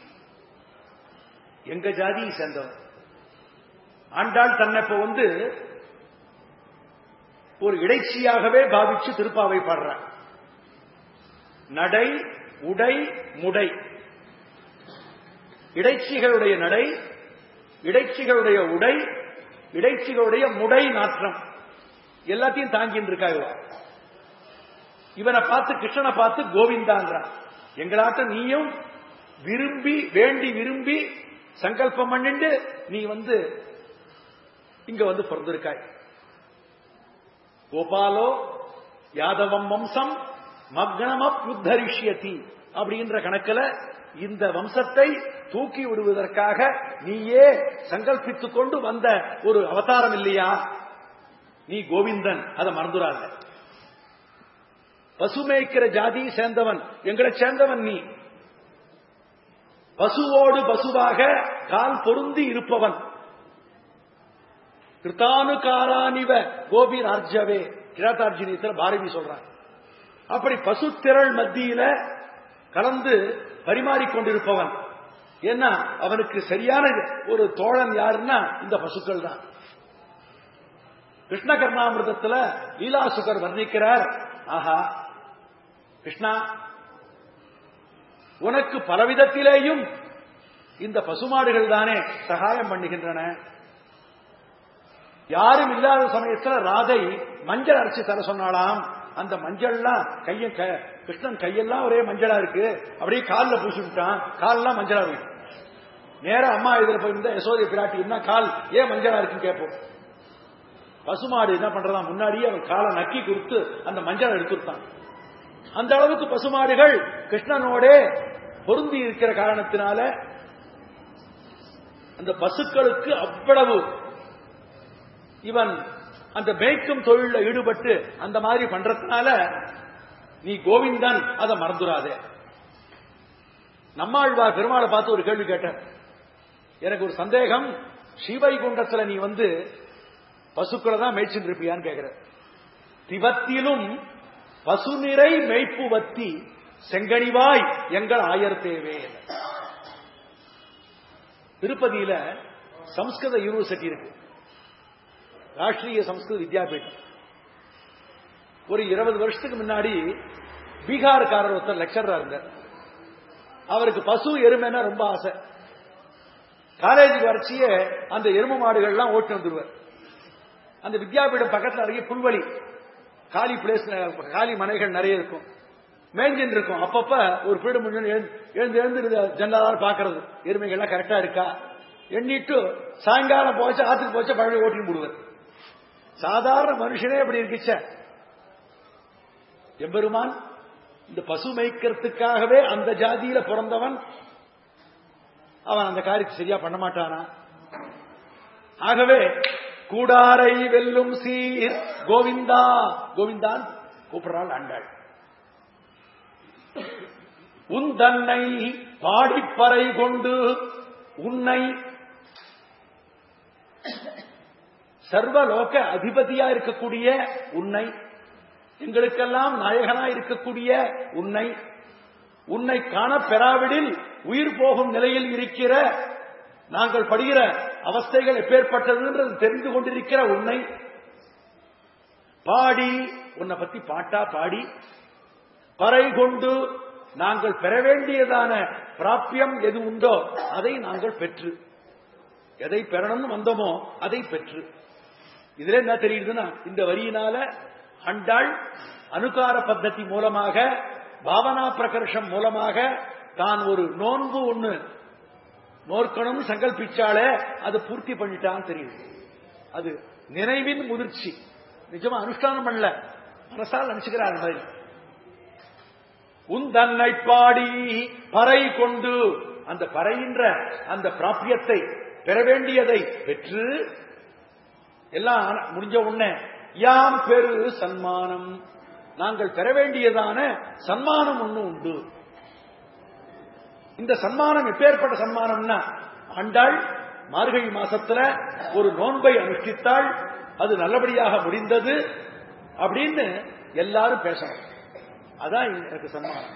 எங்க ஜாதியை சேர்ந்தவன் ஆண்டாள் தன்னை இப்ப வந்து ஒரு இடைச்சியாகவே பாவிச்சு திருப்பாவை பாடுற நடை உடை முடை இடைச்சிகளுடைய நடை இடைச்சிகளுடைய உடை இடைச்சிகளுடைய முடை நாற்றம் எல்லாத்தையும் தாங்கின்னு இருக்கா இவ இவனை பார்த்து கிருஷ்ணனை பார்த்து கோவிந்தான்றான் எங்களாட்ட நீயும் விரும்பி வேண்டி விரும்பி சங்கல்பம் பண்ணிட்டு நீ வந்து இங்க வந்து பிறந்திருக்காய் கோபாலோ யாதவம் வம்சம் மக்னமப் யுத்தரிஷ்யதி அப்படின்ற கணக்கில் இந்த வம்சத்தை தூக்கி விடுவதற்காக நீயே சங்கல்பித்துக் கொண்டு வந்த ஒரு அவதாரம் இல்லையா நீ கோவிந்தன் அதை மறந்துடாத பசுமேய்க்கிற ஜாதி சேர்ந்தவன் எங்களை சேர்ந்தவன் நீ பசுவோடு பசுவாக கால் பொருந்தி இருப்பவன் கிருத்தானுகாரானிவ கோபி ராஜ்யவே கிராத்தார்ஜுனியத்தில் பாரதி சொல்றான் அப்படி பசு திரள் மத்தியில கலந்து பரிமாறிக்கொண்டிருப்பவன் ஏன்னா அவனுக்கு சரியான ஒரு தோழன் யாருன்னா இந்த பசுக்கள் தான் கிருஷ்ண கர்ணாமிரதத்துல லீலாசுகர் வர்ணிக்கிறார் ஆஹா கிருஷ்ணா உனக்கு பலவிதத்திலேயும் இந்த பசுமாடுகள் தானே சகாயம் பண்ணுகின்றன யாரும் இல்லாத சமயத்துல ராதை மஞ்சள் அரைச்சு தர சொன்னாலாம் அந்த மஞ்சள்லாம் கைய கிருஷ்ணன் கையெல்லாம் ஒரே மஞ்சளா இருக்கு அப்படியே காலில் பூசி விட்டான் கால்லாம் மஞ்சளா இருக்கு நேரம் அம்மா எதிர போயிருந்தா யசோதை பிராட்டி என்ன கால் ஏன் மஞ்சளா இருக்குன்னு கேட்போம் பசுமாடு என்ன பண்றதா முன்னாடியே அவன் காலை நக்கி கொடுத்து அந்த மஞ்சளை எடுத்துட்டான் அந்த அளவுக்கு பசுமாடுகள் கிருஷ்ணனோட பொருந்தி இருக்கிற காரணத்தினால அந்த பசுக்களுக்கு அவ்வளவு இவன் அந்த மேய்க்கும் தொழில ஈடுபட்டு அந்த மாதிரி பண்றதுனால நீ கோவிந்தன் அதை மறந்துடாதே நம்மாழ்வார் பெருமாளை பார்த்து ஒரு கேள்வி கேட்டேன் எனக்கு ஒரு சந்தேகம் ஸ்ரீவைகுண்டத்துல நீ வந்து பசுக்களை தான் மேய்ச்சிட்டு இருப்பியான்னு கேட்கிற திவத்திலும் பசுநிறை மெய்ப்பு வத்தி செங்கனிவாய் எங்கள் ஆயர் தேவே திருப்பதியில சம்ஸ்கிருத யூனிவர்சிட்டி இருக்கு ராஷ்டிரிய சம்ஸ்கிருத வித்யாபீடம் ஒரு இருபது வருஷத்துக்கு முன்னாடி பீகார்காரர் ஒருத்தர் லெக்சரா இருந்தார் அவருக்கு பசு எருமைன்னா ரொம்ப ஆசை காலேஜுக்கு வரைச்சியே அந்த எரும மாடுகள்லாம் ஓட்டு வந்துடுவார் அந்த வித்யாபீடம் பக்கத்தில் நிறைய புல்வெளி காலி பிளேஸ் காலி மனைகள் நிறைய இருக்கும் மேஞ்சின் இருக்கும் அப்பப்ப ஒரு பீடு முடிஞ்சு எழுந்து எழுந்து ஜன்னலால் பாக்குறது எருமைகள்லாம் கரெக்டா இருக்கா எண்ணிட்டு சாயங்காலம் போச்சு ஆத்துக்கு போச்சு பழைய ஓட்டின்னு போடுவார் சாதாரண மனுஷனே அப்படி இருக்குச்ச எம்பெருமான் இந்த பசு மேய்க்கிறதுக்காகவே அந்த ஜாதியில பிறந்தவன் அவன் அந்த காரியத்தை சரியா பண்ண மாட்டானா ஆகவே கூடாரை வெல்லும் சீர் கோவிந்தா கோவிந்தான் கூப்பிடுறாள் ஆண்டாள் உன் தன்னை பாடிப்பறை கொண்டு உன்னை சர்வலோக அதிபதியா இருக்கக்கூடிய உன்னை எங்களுக்கெல்லாம் நாயகனா இருக்கக்கூடிய உன்னை உன்னை காண பெறாவிடில் உயிர் போகும் நிலையில் இருக்கிற நாங்கள் படுகிற அவஸ்தைகள் எப்பேற்பட்டதுன்றது தெரிந்து கொண்டிருக்கிற உன்னை பாடி உன்னை பத்தி பாட்டா பாடி பறை கொண்டு நாங்கள் பெற வேண்டியதான பிராப்பியம் எது உண்டோ அதை நாங்கள் பெற்று எதை பெறணும்னு வந்தோமோ அதை பெற்று இதுல என்ன தெரியுதுன்னா இந்த வரியினால அண்டாள் அனுகார பத்ததி மூலமாக பாவனா பிரகர்ஷம் மூலமாக தான் ஒரு நோன்பு ஒண்ணு நோர்க்கணும் சங்கல்பிச்சாலே அது பூர்த்தி பண்ணிட்டான்னு தெரியுது அது நினைவின் முதிர்ச்சி நிஜமா அனுஷ்டானம் பண்ணல மனசால் நினைச்சுக்கிறார் மாதிரி உன் தன்னை பாடி பறை கொண்டு அந்த பறையின்ற அந்த பிராப்பியத்தை பெற வேண்டியதை பெற்று எல்லாம் ஆன- முடிஞ்ச உடனே யாம் பெரு சன்மானம் நாங்கள் பெற வேண்டியதான சன்மானம் ஒண்ணு உண்டு இந்த சன்மானம் எப்பேற்பட்ட சன்மானம்னா ஆண்டாள் மார்கழி மாசத்துல ஒரு நோன்பை அனுஷ்டித்தாள் அது நல்லபடியாக முடிந்தது அப்படின்னு எல்லாரும் பேசணும் அதான் எனக்கு சன்மானம்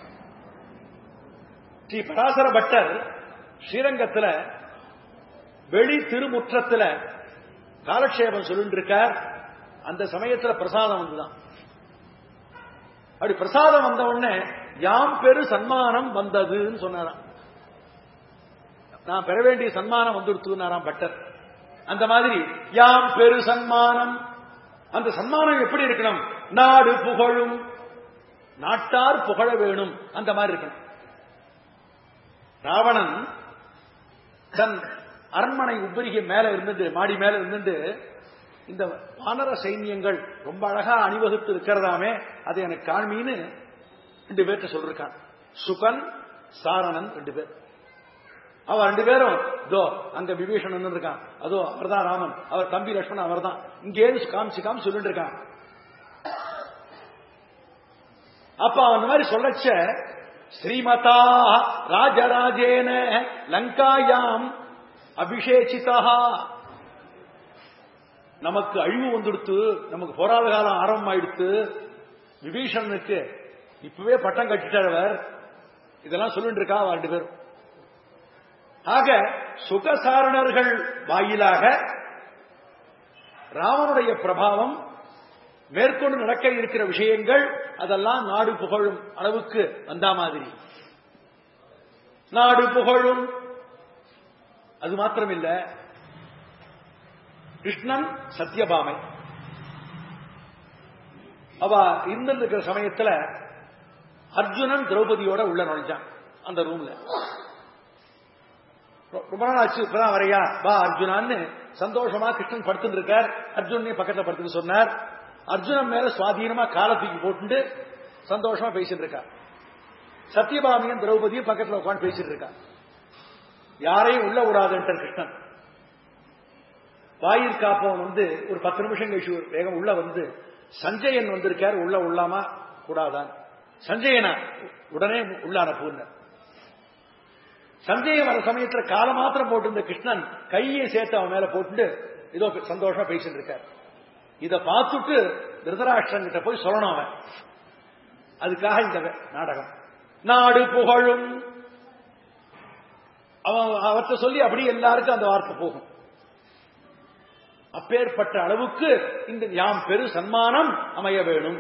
ஸ்ரீ பராசர பட்டர் ஸ்ரீரங்கத்துல வெளி திருமுற்றத்துல காலக்ஷேபம் சொல்லிட்டு இருக்கார் அந்த சமயத்துல பிரசாதம் வந்துதான் அப்படி பிரசாதம் வந்த உடனே யாம் பெரு சன்மானம் வந்ததுன்னு சொன்னாராம் நான் பெற வேண்டிய சன்மானம் வந்துடுத்துனாராம் பட்டர் அந்த மாதிரி யாம் பெரு சன்மானம் அந்த சன்மானம் எப்படி இருக்கணும் நாடு புகழும் நாட்டார் புகழ வேணும் அந்த மாதிரி இருக்கணும் ராவணன் தன் அரண்மனை உப்பரிகை மேல இருந்துட்டு மாடி மேல இருந்துட்டு இந்த வானர சைன்யங்கள் ரொம்ப அழகா அணிவகுத்து இருக்கிறதாமே அதை எனக்கு காண்மின்னு ரெண்டு பேர்ட்ட சொல்லிருக்கான் சுகன் சாரணன் ரெண்டு பேர் அவன் ரெண்டு பேரும் இதோ அங்க விபீஷணன் இருக்கான் அதோ அவர்தான் ராமன் அவர் தம்பி லட்சுமணன் அவர்தான் இங்கே காமிச்சு காமிச்சு சொல்லிட்டு இருக்கான் அப்ப அவன் இந்த மாதிரி சொல்லச்ச ஸ்ரீமதா ராஜராஜேன லங்காயாம் அபிஷேச்சிதா நமக்கு அழிவு வந்துடுத்து நமக்கு போராத காலம் ஆரம்பம் ஆயிடுத்து விபீஷணனுக்கு இப்பவே பட்டம் கட்டிட்டவர் இதெல்லாம் சொல்லிட்டு இருக்கா அவ ரெண்டு பேரும் ஆக சுகசாரணர்கள் வாயிலாக ராமனுடைய பிரபாவம் மேற்கொண்டு நடக்க இருக்கிற விஷயங்கள் அதெல்லாம் நாடு புகழும் அளவுக்கு வந்தா மாதிரி நாடு புகழும் அது மாத்திரமில்ல கிருஷ்ணன் சத்யபாமை அவ இருந்திருக்கிற சமயத்துல அர்ஜுனன் திரௌபதியோட உள்ள நுழைஞ்சான் அந்த ரூம்ல ரொம்ப நாள் ஆச்சு இப்பதான் வரையா வா அர்ஜுனான்னு சந்தோஷமா கிருஷ்ணன் படுத்துட்டு இருக்கார் அர்ஜுனே பக்கத்துல படுத்துட்டு சொன்னார் அர்ஜுனன் மேல சுவாதீனமா காலை தூக்கி போட்டு சந்தோஷமா பேசிட்டு இருக்கா சத்யபாமியும் திரௌபதியும் பக்கத்துல உட்காந்து பேசிட்டு இருக்கா யாரையும் உள்ள விடாதுன்றார் கிருஷ்ணன் வாயில் காப்பவன் வந்து ஒரு பத்து நிமிஷம் கழிச்சு ஒரு வேகம் உள்ள வந்து சஞ்சயன் வந்திருக்கார் உள்ள உள்ளாமா கூடாதான் சஞ்சயனா உடனே உள்ள அனுப்புங்க சஞ்சயன் வர சமயத்துல கால மாத்திரம் போட்டு கிருஷ்ணன் கையை சேர்த்து அவன் மேல போட்டு ஏதோ சந்தோஷமா பேசிட்டு இருக்கார் இத பார்த்துட்டு திருதராஷ்டிரன் கிட்ட போய் சொல்லணும் அவன் அதுக்காக இந்த நாடகம் நாடு புகழும் அவன் அவற்றை சொல்லி அப்படி எல்லாருக்கும் அந்த வார்த்தை போகும் அப்பேற்பட்ட அளவுக்கு இந்த யாம் பெரு சன்மானம் அமைய வேணும்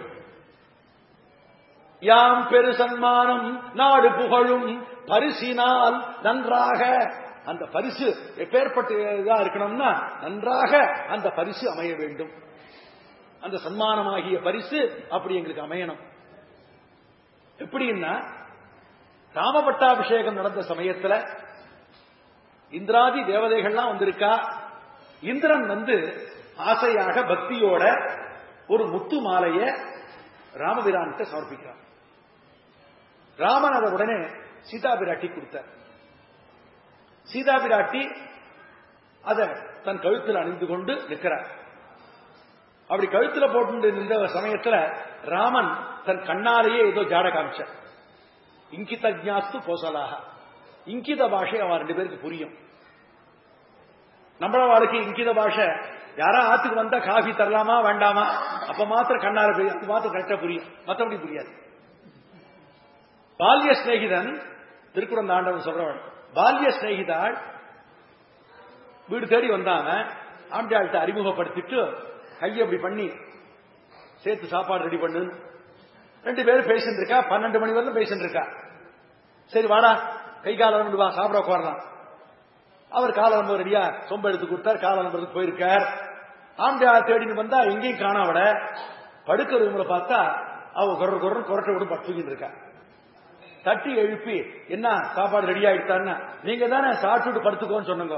யாம் பெரு சன்மானம் நாடு புகழும் பரிசினால் நன்றாக அந்த பரிசு எப்பேற்பட்ட இதா இருக்கணும்னா நன்றாக அந்த பரிசு அமைய வேண்டும் அந்த சன்மானமாகிய பரிசு அப்படி எங்களுக்கு அமையணும் எப்படின்னா ராமபட்டாபிஷேகம் நடந்த சமயத்துல இந்திராதி தேவதைகள்லாம் வந்திருக்கா இந்திரன் வந்து ஆசையாக பக்தியோட ஒரு முத்து மாலைய ராமபிரான்கிட்ட சமர்ப்பிக்கிறார் ராமன் அதை உடனே சீதா பிராட்டி கொடுத்தார் சீதா பிராட்டி அதை தன் கழுத்தில் அணிந்து கொண்டு நிற்கிறார் அப்படி கழுத்துல போட்டு நின்ற சமயத்துல ராமன் தன் கண்ணாலேயே ஏதோ ஜாட காமிச்சார் இங்கித ஜாஸ்து போசலாக இங்கித பாஷை அவன் ரெண்டு பேருக்கு புரியும் நம்மள வாழ்க்கை இங்கித பாஷை யாரா ஆத்துக்கு வந்தா காஃபி தரலாமா வேண்டாமா அப்ப மாத்திரம் கண்ணார போய் அது மாத்திரம் கரெக்டா புரியும் மற்றபடி புரியாது பால்ய சிநேகிதன் திருக்குறந்த ஆண்டவன் சொல்றவன் பால்ய சிநேகிதாள் வீடு தேடி வந்தாங்க ஆம்பியாள்கிட்ட அறிமுகப்படுத்திட்டு கையை அப்படி பண்ணி சேர்த்து சாப்பாடு ரெடி பண்ணு ரெண்டு பேரும் பேசிட்டு இருக்கா பன்னெண்டு மணி வரலும் பேசிட்டு இருக்கா சரி வாடா கை கால வா சாப்பிட உட்காரலாம் அவர் காலம் ரெடியா சொம்ப எடுத்து கொடுத்தார் காலம் போயிருக்கார் ஆம்பியார் தேடின்னு வந்தா எங்கேயும் காணாவிட படுக்க ரூம்ல பார்த்தா அவ குரல் குரல் குரட்டை விட படுத்துக்கிட்டு இருக்கா தட்டி எழுப்பி என்ன சாப்பாடு ரெடி ஆயிடுத்தான்னா நீங்க தானே சாப்பிட்டுட்டு படுத்துக்கோன்னு சொன்னங்க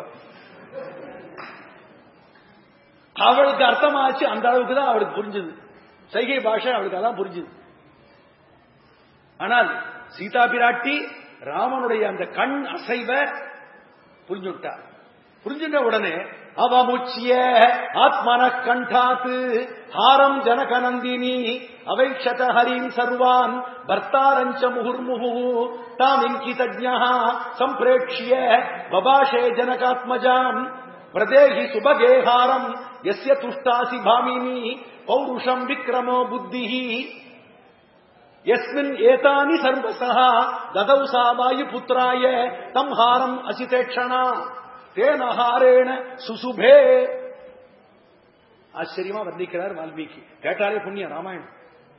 அவளுக்கு அர்த்தமாச்சு அந்த அளவுக்கு தான் அவளுக்கு புரிஞ்சுது சைகை பாஷை அவளுக்கு அதான் புரிஞ்சுது ஆனால் சீதா பிராட்டி ராமனுடைய அந்த கண் அசைவ புரிஞ்சுட்டார் புரிஞ்சுட்ட உடனே அவமுச்சிய ஆத்மன கண்டாத்து ஹாரம் ஜனகநந்தினி அவைக்ஷத ஹரிம் சர்வான் பர்த்தாரஞ்ச முகுர்முகு தாமிங்கிதஜ்ஞா சம்பிரேக்ஷ்ய பபாஷே ஜனகாத்மஜாம் பிரதேகி சுபகேஹாரம் எஸ்ய துஷ்டாசி பாமினி பௌருஷம் விக்ரமோ புத்திஹி எஸ்மின் ஏதானி சர்வசா ததௌ சா வாயுபுத்திராய தம் ஹாரம் அசிதேட்சணா தேன ஹாரேண சுசுபே ஆச்சரியமா வர்ணிக்கிறார் வால்மீகி கேட்டாலே புண்ணியம் ராமாயணம்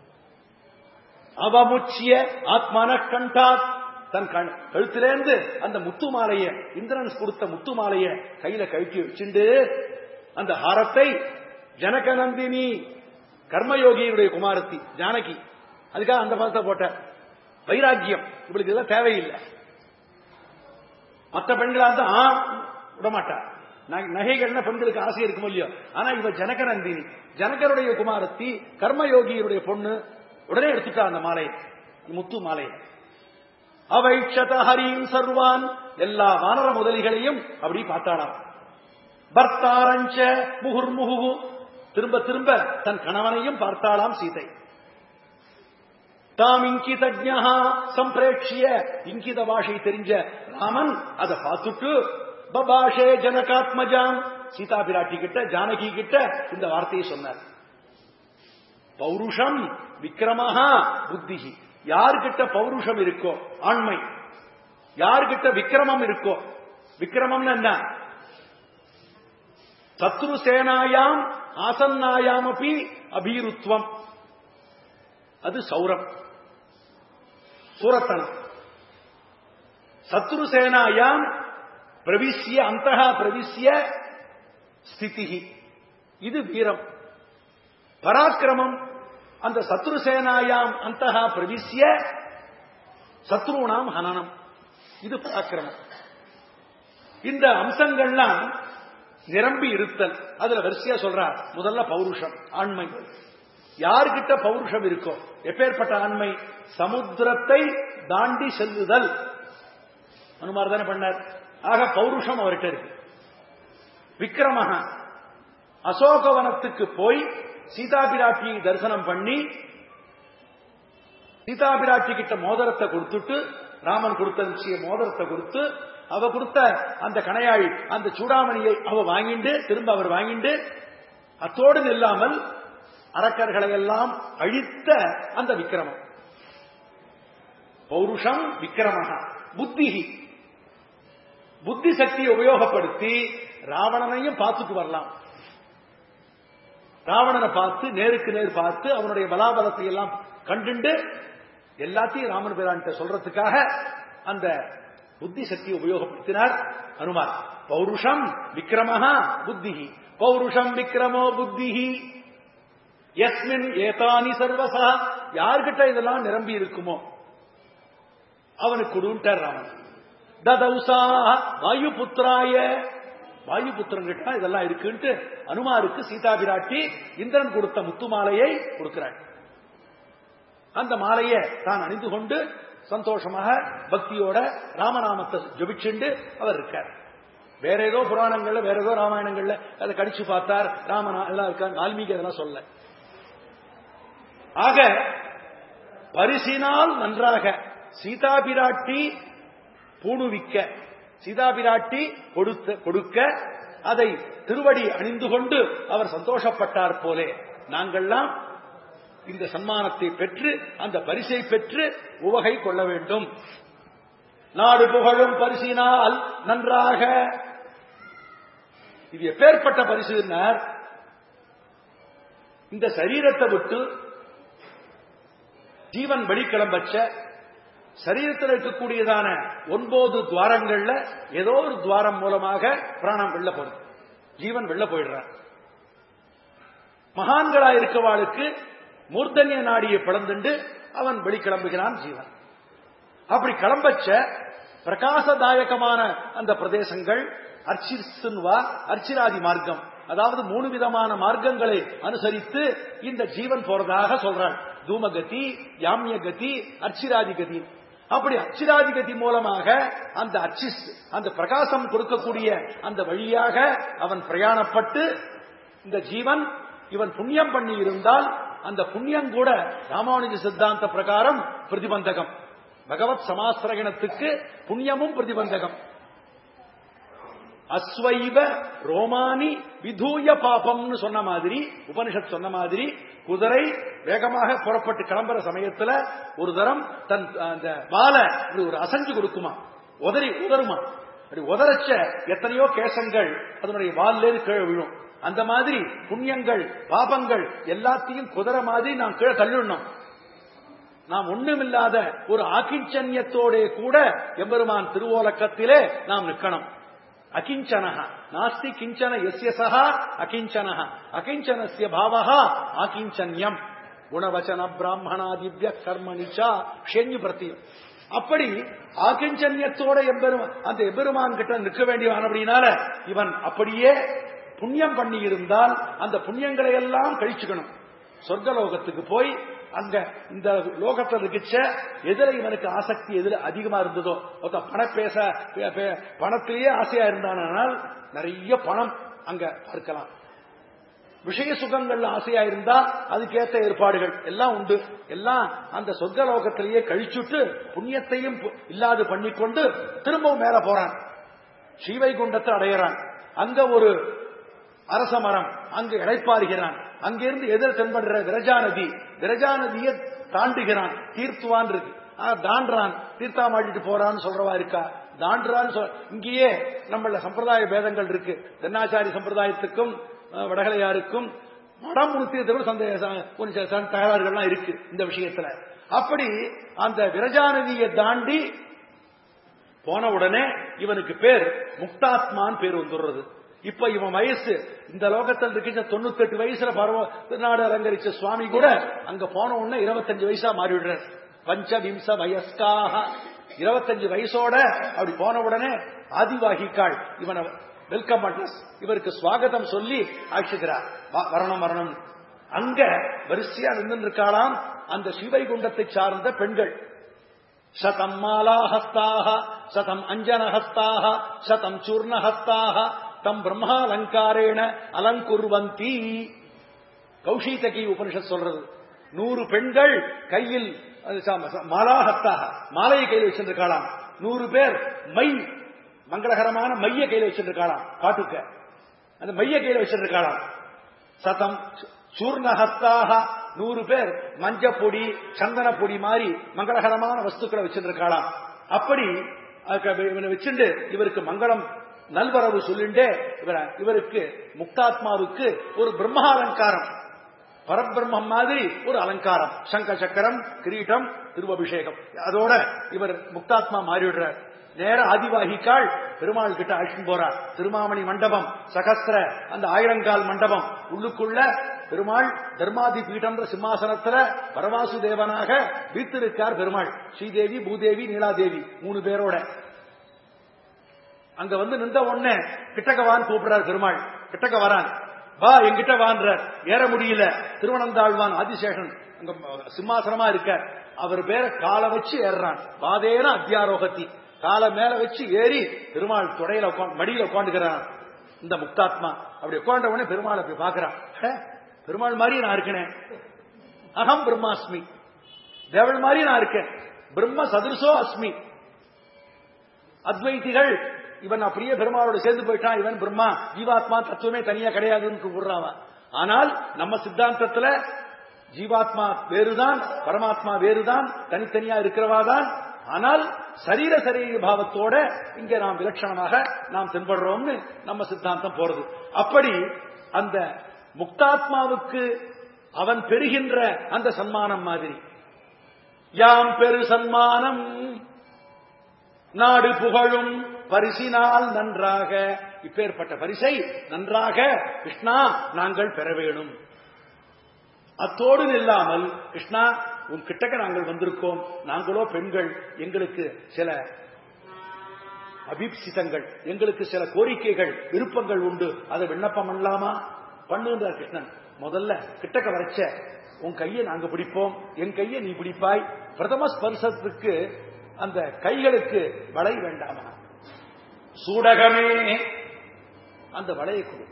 அவமுச்சிய ஆத்மான கண்டாத் தன் கண் கழுத்திலேந்து அந்த முத்து மாலைய இந்திரன் கொடுத்த முத்து மாலைய கையில கழட்டி வச்சுண்டு அந்த ஹாரத்தை ஜனகநந்தினி கர்மயோகியுடைய குமாரத்தி ஜானகி அதுக்காக அந்த பதத்தை போட்ட வைராக்கியம் இவளுக்கு இதெல்லாம் தேவையில்லை மற்ற பெண்களா இருந்தா ஆ, விடமாட்டா ந- நகைகள்னா பெண்களுக்கு ஆசை இருக்கும் இல்லையோ ஆனா இவ ஜனகநந்தினி ஜனகருடைய குமாரத்தி கர்மயோகியுடைய பொண்ணு உடனே எடுத்துட்டா அந்த மாலை முத்து மாலை அவைக்ஷத ஹரியும் சர்வான் எல்லா வானர முதலிகளையும் அப்படி பார்த்தாளாம் பர்த்தாரஞ்ச முகுர்முகு திரும்ப திரும்ப தன் கணவனையும் பார்த்தாளாம் சீதை தாம் இங்கிதஜா சம்பிரேட்சிய இங்கித பாஷை தெரிஞ்ச ராமன் அதை பார்த்துட்டு பபாஷே ஜனகாத்மஜாம் சீதா பிராட்டி கிட்ட ஜானகி கிட்ட இந்த வார்த்தையை சொன்னார் பௌருஷம் விக்ரமஹா புத்திஹி யார்கிட்ட பௌருஷம் இருக்கோ ஆண்மை யார்கிட்ட விக்ரமம் இருக்கோ விக்ரமம்னு என்ன சத்ரு சேனாயாம் ஆசன்னாயாம் அப்படி அபீருத்வம் அது சௌரம் சூரத்தனம் சத்ரு சேனாயாம் பிரவிசிய அந்தகா பிரவிசிய ஸ்திதிகி இது வீரம் பராக்கிரமம் அந்த சத்ரு சேனாயாம் அந்தகா பிரவிசிய சத்ருணாம் ஹனனம் இது பராக்கிரமம் இந்த அம்சங்கள்லாம் நிரம்பி இருத்தல் அதுல வரிசையா சொல்றார் முதல்ல பௌருஷம் ஆண்மை யார்கிட்ட பௌருஷம் இருக்கோ எப்பேற்பட்ட ஆண்மை சமுத்திரத்தை தாண்டி செல்லுதல் அனுமார் தானே பண்ணார் ஆக பௌருஷம் அவர்கிட்ட இருக்கு விக்ரமஹ அசோகவனத்துக்கு போய் சீதா பிராட்டியை தரிசனம் பண்ணி சீதா பிராட்டி கிட்ட மோதிரத்தை கொடுத்துட்டு ராமன் கொடுத்த நிச்சய மோதிரத்தை கொடுத்து அவ கொடுத்த அந்த கணையாழி அந்த சூடாமணியை அவ வாங்கிண்டு திரும்ப அவர் வாங்கிண்டு அத்தோடு நில்லாமல் அரக்கர்களை எல்லாம் அழித்த அந்த விக்கிரமம் பௌருஷம் விக்கிரமஹா புத்திஹி புத்தி சக்தியை உபயோகப்படுத்தி ராவணனையும் பார்த்துட்டு வரலாம் ராவணனை பார்த்து நேருக்கு நேர் பார்த்து அவனுடைய பலாபலத்தை எல்லாம் கண்டுண்டு எல்லாத்தையும் ராமன் பிரான்ட்ட சொல்றதுக்காக அந்த புத்தி சக்தியை உபயோகப்படுத்தினார் அனுமார் பௌருஷம் விக்ரமஹா புத்திஹி பௌருஷம் விக்ரமோ புத்திஹி எஸ்மின் ஏதானி சர்வசா யார்கிட்ட இதெல்லாம் நிரம்பி இருக்குமோ அவனுக்கு கொடுன்ட்டார் ராமன் ததௌசா வாயு புத்திராய வாயு புத்திரங்கிட்ட இதெல்லாம் இருக்குன்ட்டு அனுமாருக்கு சீதா பிராட்டி இந்திரன் கொடுத்த முத்து மாலையை கொடுக்கிறாள் அந்த மாலையை தான் அணிந்து கொண்டு சந்தோஷமாக பக்தியோட ராமநாமத்தை ஜபிச்சுண்டு அவர் இருக்கார் வேற ஏதோ புராணங்கள்ல வேற ஏதோ ராமாயணங்கள்ல அதை கடிச்சு பார்த்தார் ராமனா எல்லாம் இருக்கார் வால்மீகி அதெல்லாம் சொல்ல ஆக பரிசினால் நன்றாக சீதா பிராட்டி பூணுவிக்க சீதா பிராட்டி கொடுத்த கொடுக்க அதை திருவடி அணிந்து கொண்டு அவர் சந்தோஷப்பட்டார் போலே நாங்கள்லாம் இந்த சன்மானத்தை பெற்று அந்த பரிசை பெற்று உவகை கொள்ள வேண்டும் நாடு புகழும் பரிசினால் நன்றாக இது எப்பேற்பட்ட பரிசுனார் இந்த சரீரத்தை விட்டு ஜீவன் வெளிக்கிளம்பச்ச சரீரத்தில் இருக்கக்கூடியதான ஒன்பது துவாரங்கள்ல ஏதோ ஒரு துவாரம் மூலமாக பிராணம் வெள்ள போகுது ஜீவன் வெள்ள போயிடுறான் மகான்களா இருக்கவாளுக்கு மூர்தன்ய நாடியை பிளந்துண்டு அவன் வெளிக்கிளம்புகிறான் ஜீவன் அப்படி கிளம்பச்ச பிரகாசதாயகமான அந்த பிரதேசங்கள் அர்ச்சிசுன்வா அர்ச்சிராதி மார்க்கம் அதாவது மூணு விதமான மார்க்கங்களை அனுசரித்து இந்த ஜீவன் போறதாக சொல்றாள் தூமகதி யாமிய கதி அர்ச்சிராதி கதி அப்படி அச்சிராதிகதி மூலமாக அந்த அச்சிஸ் அந்த பிரகாசம் கொடுக்கக்கூடிய அந்த வழியாக அவன் பிரயாணப்பட்டு இந்த ஜீவன் இவன் புண்ணியம் பண்ணி இருந்தால் அந்த புண்ணியம் கூட ராமானுஜ சித்தாந்த பிரகாரம் பிரதிபந்தகம் பகவத் சமாஸ்திரகணத்துக்கு புண்ணியமும் பிரதிபந்தகம் அஸ்வைவ ரோமானி விதூய பாபம்னு சொன்ன மாதிரி உபனிஷத் சொன்ன மாதிரி குதிரை வேகமாக புறப்பட்டு கிளம்புற சமயத்துல ஒரு தரம் தன் அந்த வால ஒரு அசைஞ்சு கொடுக்குமா உதறி உதருமா அப்படி உதறச்ச எத்தனையோ கேசங்கள் அதனுடைய வால்ல கீழே விழும் அந்த மாதிரி புண்ணியங்கள் பாபங்கள் எல்லாத்தையும் குதிரை மாதிரி நாம் கீழே தள்ளிடணும் நாம் ஒண்ணுமில்லாத ஒரு ஆக்கிஞ்சன்யத்தோட கூட எம்பெருமான் திருவோலக்கத்திலே நாம் நிற்கணும் அகிஞ்சனஹ நாஸ்தி கிஞ்சன எஸ்ய சஹா அகிஞ்சனஹ அகிஞ்சனஸ்ய பாவஹா ஆகிஞ்சன்யம் குணவச்சன பிராமணா திவ்ய கர்மணிச்சா ஷெஞ்சு பிரத்தியம் அப்படி ஆகிஞ்சன்யத்தோட எம்பெருமான் அந்த எம்பெருமான் கிட்ட நிற்க வேண்டியவன் அப்படின்னால இவன் அப்படியே புண்ணியம் பண்ணி இருந்தால் அந்த புண்ணியங்களை எல்லாம் கழிச்சுக்கணும் சொர்க்கலோகத்துக்கு போய் அங்க இந்த லோகத்துல இருக்கிச்ச எதுல இவனுக்கு ஆசக்தி எதுல அதிகமா இருந்ததோ ஒருத்த பண பேச பே- பே- பணத்திலேயே ஆசையா இருந்தானால் நிறைய பணம் அங்க பார்க்கலாம் விஷய சுகங்கள்ல ஆசையா இருந்தா அதுக்கேத்த ஏற்பாடுகள் எல்லாம் உண்டு எல்லாம் அந்த சொர்க்கலோகத்திலேயே கழிச்சுட்டு புண்ணியத்தையும் பு- இல்லாது பண்ணிக்கொண்டு திரும்பவும் மேல போறான் ஸ்ரீவைகுண்டத்தை அடையிறான் அங்க ஒரு அரச மரம் அங்கு இழைப்பாருகிறான் அங்கிருந்து எதிர் தென்படுற விரஜா நதி விரஜா நதியை தாண்டுகிறான் தீர்த்துவான் இருக்கு ஆ, தாண்டுறான் தீர்த்தா மாட்டிட்டு போறான்னு சொல்றவா இருக்கா தாண்டுறான்னு சொல் இங்கேயே நம்மள சம்பிரதாய பேதங்கள் இருக்கு தென்னாச்சாரி சம்பிரதாயத்துக்கும் அஹ், வடகலையாருக்கும் மடம் உடுத்தியதோட சந்தேக ச- கொஞ்சம் ச- தகராறுகள்லாம் இருக்கு இந்த விஷயத்துல அப்படி அந்த விரஜா நதியை தாண்டி போன உடனே இவனுக்கு பேர் முக்தாத்மான் பேர் வந்துடுறது இப்ப இவன் வயசு இந்த லோகத்தில் இருக்கின்ற தொண்ணூத்தி எட்டு வயசுல பரவ திருநாடு அலங்கரிச்ச சுவாமி கூட அங்க போன உடனே இருபத்தஞ்சு வயசா மாறிவிடுறார் பஞ்சவிம்ச வயஸ்காக இருபத்தஞ்சு வயசோட அப்படி போன உடனே ஆதிவாகிக்காள் இவனை வெல்கம் அட்ரஸ் இவருக்கு ஸ்வாகதம் சொல்லி ஆட்சிக்கிறார் வா- வரணும் வரணும் அங்க வரிசையா நின்று இருக்காளாம் அந்த சிவைகுண்டத்தை சார்ந்த பெண்கள் शतम् मालाहस्ताः शतम् अञ्जनहस्ताः शतम् चूर्णहस्ताः தம் பிரம்மாலங்காரேண அலங்குர்வந்தி கௌஷீதகி உபனிஷத் சொல்றது நூறு பெண்கள் கையில் அது ச- ச- மாலாஹத்தாக மாலையை கையில் வச்சிருக்காளாம் நூறு பேர் மை மங்களகரமான மைய கையில் வச்சிருக்காளாம் காட்டுக்க அந்த மைய கையில் வச்சிருக்காளாம் சதம் சூர்ணஹஸ்தாக நூறு பேர் மஞ்ச பொடி சந்தன பொடி மாதிரி மங்களகரமான வஸ்துக்களை வச்சிருக்காளாம் அப்படி அதுக்கு இவனை வச்சுண்டு இவருக்கு மங்களம் நல்வரவு சொல்லிண்டே இவர இவருக்கு முக்தாத்மாவுக்கு ஒரு பிரம்மாலங்காரம் பரபிரம்மம் மாதிரி ஒரு அலங்காரம் சங்க சக்கரம் கிரீட்டம் திருவபிஷேகம் அதோட இவர் முக்தாத்மா மாறிவிடுறார் நேர ஆதிவாகிக்காள் பெருமாள் கிட்ட அழைச்சிட்டு போறார் திருமாமணி மண்டபம் சகஸ்திர அந்த ஆயிரங்கால் மண்டபம் உள்ளுக்குள்ள பெருமாள் தர்மாதி பீடம்ன்ற சிம்மாசனத்துல பரவாசு தேவனாக வீத்திருக்கார் பெருமாள் ஸ்ரீதேவி பூதேவி நீலாதேவி மூணு பேரோட அங்க வந்து நின்ற உடனே கிட்டக்கவான் கூப்பிடுறார் பெருமாள் கிட்டக்க வரான் வா என்கிட்ட வான்றார் ஏற முடியல திருவனந்தாழ்வான் ஆதிசேஷன் அங்க சிம்மாசனமா இருக்கார் அவர் பேரை காலை வச்சு ஏறுறான் பாதேன அத்தியாரோகத்தி காலை மேல வச்சு ஏறி பெருமாள் தொடையில உட்காந்து மடியில உட்காந்துக்கிறான் இந்த முக்தாத்மா அப்படி உட்காண்ட உடனே பெருமாள் அப்படி பாக்குறான் "ஹே, பெருமாள் மாதிரி நான் இருக்கேனே அகம் பிரம்மாஸ்மி தேவள் மாதிரி நான் இருக்கேன் பிரம்ம சதுருசோ அஸ்மி அத்வைதிகள் இவன் அப்படியே பெருமாளோட சேர்ந்து போயிட்டான் இவன் பிரம்மா ஜீவாத்மா தத்துவமே தனியா கிடையாதுன்னு கூப்பிடுறான் ஆனால் நம்ம சித்தாந்தத்துல ஜீவாத்மா வேறுதான் பரமாத்மா வேறுதான் தனித்தனியா இருக்கிறவாதான் ஆனால் சரீர சரீர பாவத்தோட இங்க நாம் விலட்சணமாக நாம் தென்படுறோம்னு நம்ம சித்தாந்தம் போறது அப்படி அந்த முக்தாத்மாவுக்கு அவன் பெறுகின்ற அந்த சன்மானம் மாதிரி யாம் பெரு சன்மானம் நாடு புகழும் பரிசினால் நன்றாக இப்பேற்பட்ட பரிசை நன்றாக கிருஷ்ணா நாங்கள் பெற வேணும் அத்தோடு நில்லாமல் கிருஷ்ணா உன் கிட்டக்க நாங்கள் வந்திருக்கோம் நாங்களோ பெண்கள் எங்களுக்கு சில அபிப்சிதங்கள் எங்களுக்கு சில கோரிக்கைகள் விருப்பங்கள் உண்டு அதை விண்ணப்பம் பண்ணலாமா பண்ணுன்றார் கிருஷ்ணன் முதல்ல கிட்டக்க வரைச்ச உன் கையை நாங்க பிடிப்போம் என் கையை நீ பிடிப்பாய் பிரதம ஸ்பர்சத்துக்கு அந்த கைகளுக்கு வளை வேண்டாமா சூடகமே அந்த வளையை கொடு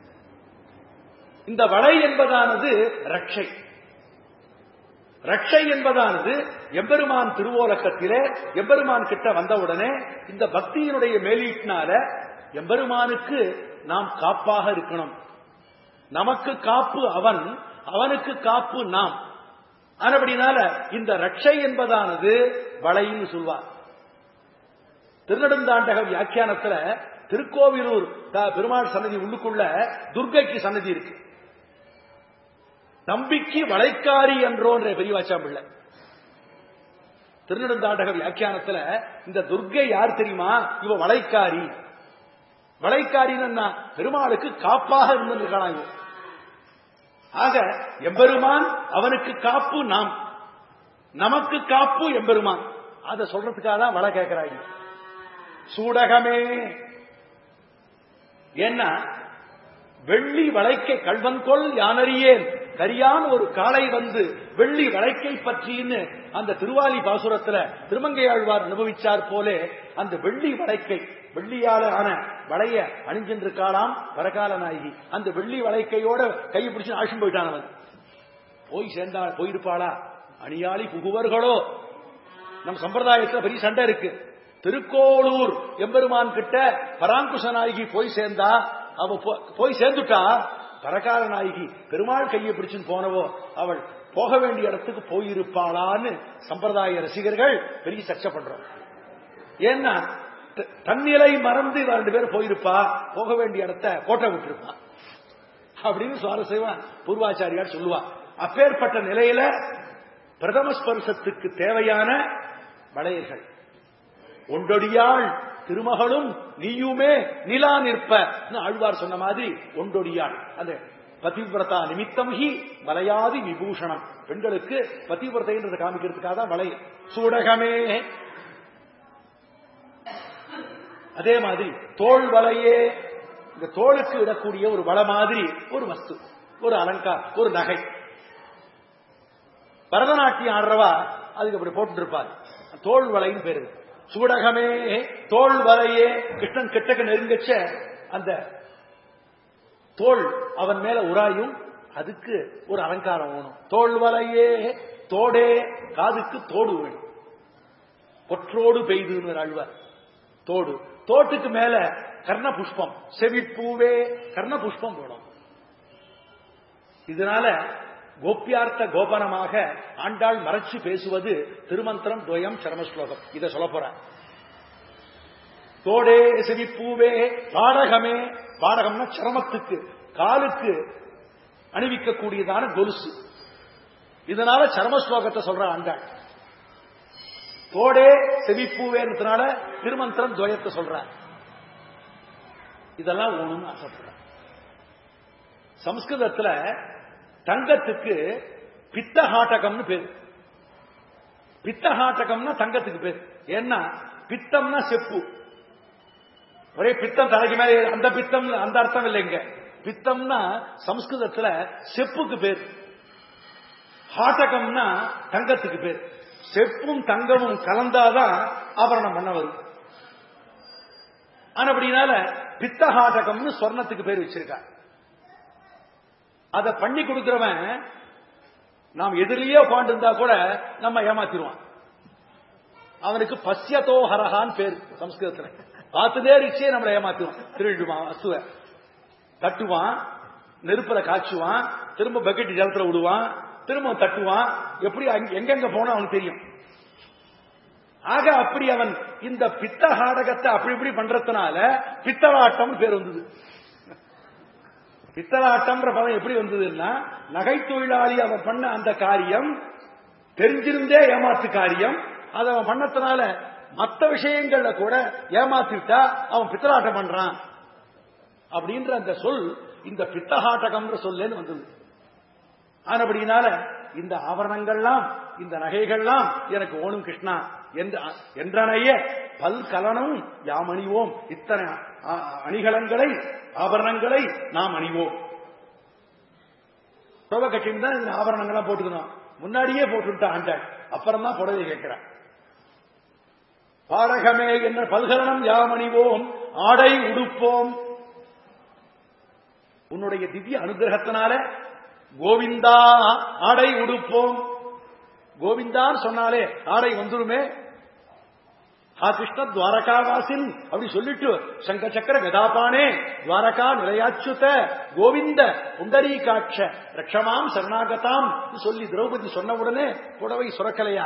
இந்த வளை என்பதானது ரட்சை ரட்சை என்பதானது எம்பெருமான் திருவோலக்கத்திலே எம்பெருமான் கிட்ட வந்தவுடனே இந்த பக்தியினுடைய மேலீட்டினால எம்பெருமானுக்கு நாம் காப்பாக இருக்கணும் நமக்கு காப்பு அவன் அவனுக்கு காப்பு நாம் ஆனபடினால இந்த ரட்சை என்பதானது வளைன்னு சொல்வார் திருநெடுந்தாண்டக வியாக்கியானத்துல திருக்கோவிலூர் த- பெருமாள் சன்னதி உள்ளுக்குள்ள துர்க்கைக்கு சன்னதி இருக்கு நம்பிக்கை வளைக்காரி என்றோன்ற பெரியவாச்சாம் பிள்ளை திருநெடுந்தாண்டக வியாக்கியானத்துல இந்த துர்க்கை யார் தெரியுமா இவ வளைக்காரி வளைக்காரின்னு என்ன? பெருமாளுக்கு காப்பாக இருந்திருக்கலாம் இவ ஆக எம்பெருமான் அவனுக்கு காப்பு நாம் நமக்கு காப்பு எம்பெருமான் அதை சொல்றதுக்காக தான் வள கேட்கிறாங்க சூடகமே ஏன்னா வெள்ளி வளைக்கை கல்வன்கொள் யானறியேன் கரியான் ஒரு காளை வந்து வெள்ளி வளைக்கை பற்றின்னு அந்த திருவாலி பாசுரத்துல திருமங்கையாழ்வார் அனுபவிச்சார் போலே அந்த வெள்ளி வளைக்கை வெள்ளியால ஆன வளைய அணிஞ்சின்றிருக்காளாம் பரகால நாயகி அந்த வெள்ளி வளைக்கையோட கையை பிடிச்சு ஆஷம் போயிட்டான் அவன் போய் சேர்ந்தா போயிருப்பாளா அணியாளி புகுவர்களோ நம் சம்பிரதாயத்துல பெரிய சண்டை இருக்கு திருக்கோளூர் எம்பெருமான் கிட்ட பராங்குஷ நாயகி போய் சேர்ந்தா அவ போ- போய் சேர்ந்துட்டா பரகால நாயகி பெருமாள் கையை பிடிச்சுன்னு போனவோ அவள் போக வேண்டிய இடத்துக்கு போயிருப்பாளான்னு சம்பிரதாய ரசிகர்கள் பெரிய சர்ச்சை பண்றோம் ஏன்னா த- தன்னிலை மறந்து இவ ரெண்டு பேரும் போயிருப்பா போக வேண்டிய இடத்த கோட்டை விட்டுருப்பா அப்படின்னு சுவாரஸ்யமா பூர்வாச்சாரியார் சொல்லுவா அப்பேற்பட்ட நிலையில பிரதம ஸ்பர்சத்துக்கு தேவையான வளையல்கள் ஒண்டொடியாள் திருமகளும் நீயுமே நிலா நிற்ப ஆழ்வார் சொன்ன மாதிரி ஒண்டொடியாள் அந்த பதிவிரதா நிமித்தம் ஹி வலையாதி விபூஷணம் பெண்களுக்கு பதிவிரதைன்றதை காமிக்கிறதுக்காக தான் வலை சூடகமே அதே மாதிரி தோல் வலையே இந்த தோளுக்கு இடக்கூடிய ஒரு வள மாதிரி ஒரு வஸ்து ஒரு அலங்கார் ஒரு நகை பரதநாட்டியம் ஆடுறவா அதுக்கு அப்படி போட்டு இருப்பார் தோல் வலைன்னு பேரு சூடகமே தோல் வலையே கிருஷ்ணன் கிட்டக்க நெருங்கச்ச அந்த தோல் அவன் மேல உராயும் அதுக்கு ஒரு அலங்காரம் வேணும் தோல் வலையே தோடே காதுக்கு தோடு வேணும் கொற்றோடு பெய்துன்னு அழ்வார் தோடு தோட்டுக்கு மேல கர்ண புஷ்பம் செவிப்பூவே கர்ண புஷ்பம் வேணும் இதனால கோபியார்த்த கோபனமாக ஆண்டாள் மறைச்சு பேசுவது திருமந்திரம் துவயம் சரமஸ்லோகம் இதை சொல்ல போற தோடே செவிப்பூவே பாடகமே பாடகம்னா சரமத்துக்கு காலுக்கு அணிவிக்கக்கூடியதான கொலுசு இதனால சரம ஸ்லோகத்தை சொல்ற ஆண்டாள் தோடே செவிப்பூவேன்றதுனால திருமந்திரம் துவயத்தை சொல்ற இதெல்லாம் ஒண்ணுன்னு ஆசைப்படுற சம்ஸ்கிருதத்துல தங்கத்துக்கு பித்தஹாட்டகம்னு பேரு பித்தஹாட்டகம்னா தங்கத்துக்கு பேர் ஏன்னா பித்தம்னா செப்பு ஒரே பித்தம் தலைக்கு மேலே அந்த பித்தம் அந்த அர்த்தம் இல்லைங்க பித்தம்னா சம்ஸ்கிருதத்துல செப்புக்கு பேர் ஹாட்டகம்னா தங்கத்துக்கு பேர் செப்பும் தங்கமும் கலந்தாதான் ஆபரணம் பண்ண வரும் ஆனா அப்படினால பித்தஹாட்டகம்னு சொர்ணத்துக்கு பேர் வச்சிருக்காங்க அதை பண்ணி கொடுக்கிறவன் நாம் எதிரிலேயே உட்காந்துருந்தா கூட நம்ம ஏமாத்திடுவான் அவனுக்கு பசியதோஹரஹான்னு பேர் சம்ஸ்கிருதத்துல பார்த்துதே ரிச்சே நம்மளை ஏமாத்துவான் திருடுவான் வசுவ தட்டுவான் நெருப்புல காய்ச்சுவான் திரும்ப பக்கெட் ஜலத்துல விடுவான் திரும்ப தட்டுவான் எப்படி அங்க- எங்கெங்க போனா அவனுக்கு தெரியும் ஆக அப்படி அவன் இந்த பித்த நாடகத்தை அப்படி இப்படி பண்றதுனால பித்தலாட்டம் பேர் வந்தது பித்தலாட்டம்ன்ற பதம் எப்படி வந்ததுன்னா நகை தொழிலாளி அவன் பண்ண அந்த காரியம் தெரிஞ்சிருந்தே ஏமாத்து காரியம் அதை அவன் பண்ணதுனால மற்ற விஷயங்கள்ல கூட ஏமாத்திட்டா அவன் பித்தலாட்டம் பண்றான் அப்படின்ற அந்த சொல் இந்த பித்தகாட்டகம்ன்ற சொல்லேன்னு வந்தது ஆனபடினால இந்த ஆபரணங்கள்லாம் இந்த நகைகள்லாம் எனக்கு ஓணும் கிருஷ்ணா என்ற என்றனைய பல்கலனும் யாம் அணிவோம் இத்தனை அ- அணிகலன்களை ஆபரணங்களை நாம் அணிவோம் புடவை கட்டின்னு தான் இந்த ஆபரணங்கள்லாம் போட்டுக்கணும் முன்னாடியே போட்டுட்டா ஆண்டாள் அப்புறம் தான் புடவை கேட்கிறான் பாரகமே என்ன பல்கரணம் யாமணிவோம் ஆடை உடுப்போம் உன்னுடைய திவ்ய அனுகிரகத்தினால கோவிந்தா ஆடை உடுப்போம் கோவிந்தான்னு சொன்னாலே ஆடை வந்துருமே ஹா கிருஷ்ண துவாரகாவாசின் அப்படி சொல்லிட்டு சங்க சக்கர கதாபானே துவாரகா நிலையாச்சுத கோவிந்த புண்டரீகாட்ச ரக்ஷமாம் சரணாகதாம் சொல்லி திரௌபதி சொன்ன உடனே புடவை சுரக்கலையா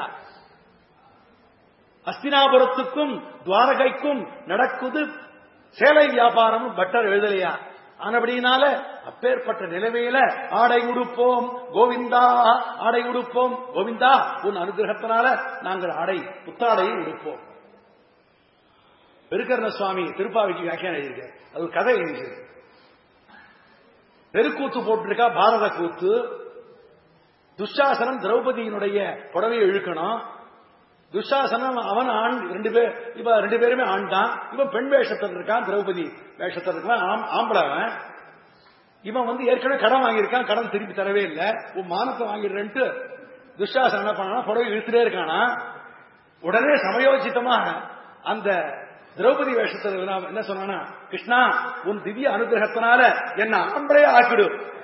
அஸ்தினாபுரத்துக்கும் துவாரகைக்கும் நடக்குது சேலை வியாபாரம் பட்டர் எழுதலையா ஆனபடினால அப்பேற்பட்ட நிலைமையில ஆடை உடுப்போம் கோவிந்தா ஆடை உடுப்போம் கோவிந்தா உன் அனுகிரகத்தினால நாங்கள் ஆடை புத்தாடையை உடுப்போம் பெருக்கர்ண சுவாமி திருப்பாவிக்கு வியாக்கியானம் எழுதியிருக்க அது ஒரு கதை எழுதி தெருக்கூத்து போட்டிருக்கா பாரத கூத்து துஷாசனம் திரௌபதியினுடைய புடவையை இழுக்கணும் துஷாசனம் அவன் ஆண் ரெண்டு பேர் இப்ப ரெண்டு பேருமே ஆண் தான் இவன் பெண் வேஷத்தில் இருக்கான் திரௌபதி வேஷத்தில் இருக்கான் ஆம்- ஆம்பளை அவன் இவன் வந்து ஏற்கனவே கடன் வாங்கியிருக்கான் கடன் திருப்பி தரவே இல்லை உன் மானத்தை வாங்கிடுறேன்ட்டு துஷாசனம் என்ன பண்ணா புடவை இழுத்துட்டே இருக்கானா உடனே சமயோசித்தமா அந்த திரௌபதி வேஷத்தில் இருந்தா என்ன சொன்னானா கிருஷ்ணா உன் திவ்ய அனுகிரகத்தினால என்ன ஆம்பளையா ஆக்கிடு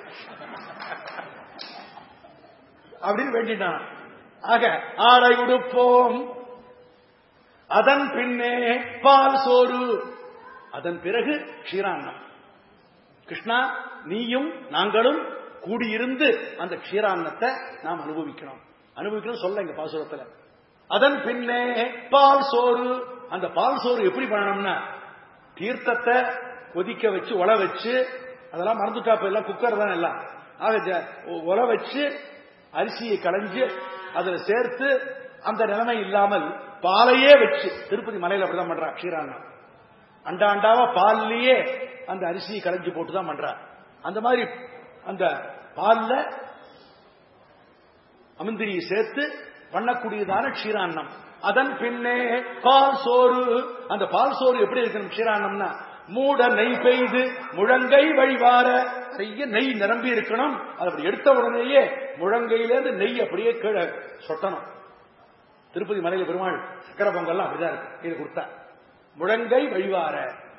அப்படின்னு வேண்டினான் ஆக ஆடை உடுப்போம் அதன் பின்னே பால் சோறு அதன் பிறகு க்ஷீரான்னம் கிருஷ்ணா நீயும் நாங்களும் கூடியிருந்து அந்த க்ஷீரான்னத்தை நாம் அனுபவிக்கணும் அனுபவிக்கணும் சொல்ல இங்க பாசுரத்துல அதன் பின்னே பால் சோறு அந்த பால் சோறு எப்படி பண்ணணும்னா தீர்த்தத்தை கொதிக்க வச்சு உல வச்சு அதெல்லாம் மறந்துட்டா இப்ப எல்லாம் குக்கர் தான் எல்லாம் ஆக ஜ- உல வச்சு அரிசியை களைஞ்சு அதுல சேர்த்து அந்த நிலைமை இல்லாமல் பாலையே வச்சு திருப்பதி மலையில அப்படிதான் பண்றா க்ஷீரான்னம் அண்டா அண்டாவா பால்லயே அந்த அரிசியை களைஞ்சு போட்டு தான் பண்றா அந்த மாதிரி அந்த பால்ல அமிந்திரியை சேர்த்து பண்ணக்கூடியதான க்ஷீரான்னம் அதன் பின்னே பால் சோறு அந்த பால் சோறு எப்படி இருக்கணும் க்ஷீரான்னம்னா மூட நெய் பெய்து முழங்கை வழிவார நிறைய நெய் நிரம்பி இருக்கணும் அது அப்படி எடுத்த உடனேயே முழங்கையிலேருந்து நெய் அப்படியே கீழே சொட்டணும் திருப்பதி மலையில பெருமாள் சக்கர பொங்கல்லாம் அப்படிதான் இருக்கு இது கொடுத்தா முழங்கை வழிவார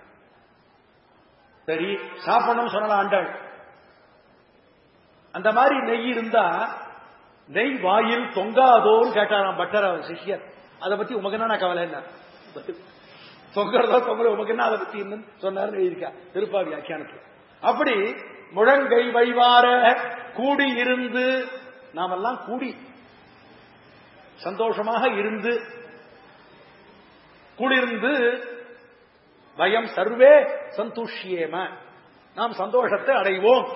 சரி சாப்பிடணும் சொல்லலாம் ஆண்டாள் அந்த மாதிரி நெய் இருந்தா நெய் வாயில் தொங்காதோன்னு கேட்டாராம் பட்டர் அவர் சிஷ்யர் அதை பத்தி உமக்கு என்ன கவலை என்ன தொங்குறதோ தொங்கல உமக்கு என்ன அதை பத்தி என்னன்னு சொன்னாருன்னு எழுதியிருக்கா திருப்பாவி வியாக்கியானத்தில் அப்படி முழங்கை வைவார கூடி இருந்து நாமெல்லாம் கூடி சந்தோஷமாக இருந்து கூடியிருந்து பயம் சர்வே சந்துஷ்யேம நாம் சந்தோஷத்தை அடைவோம்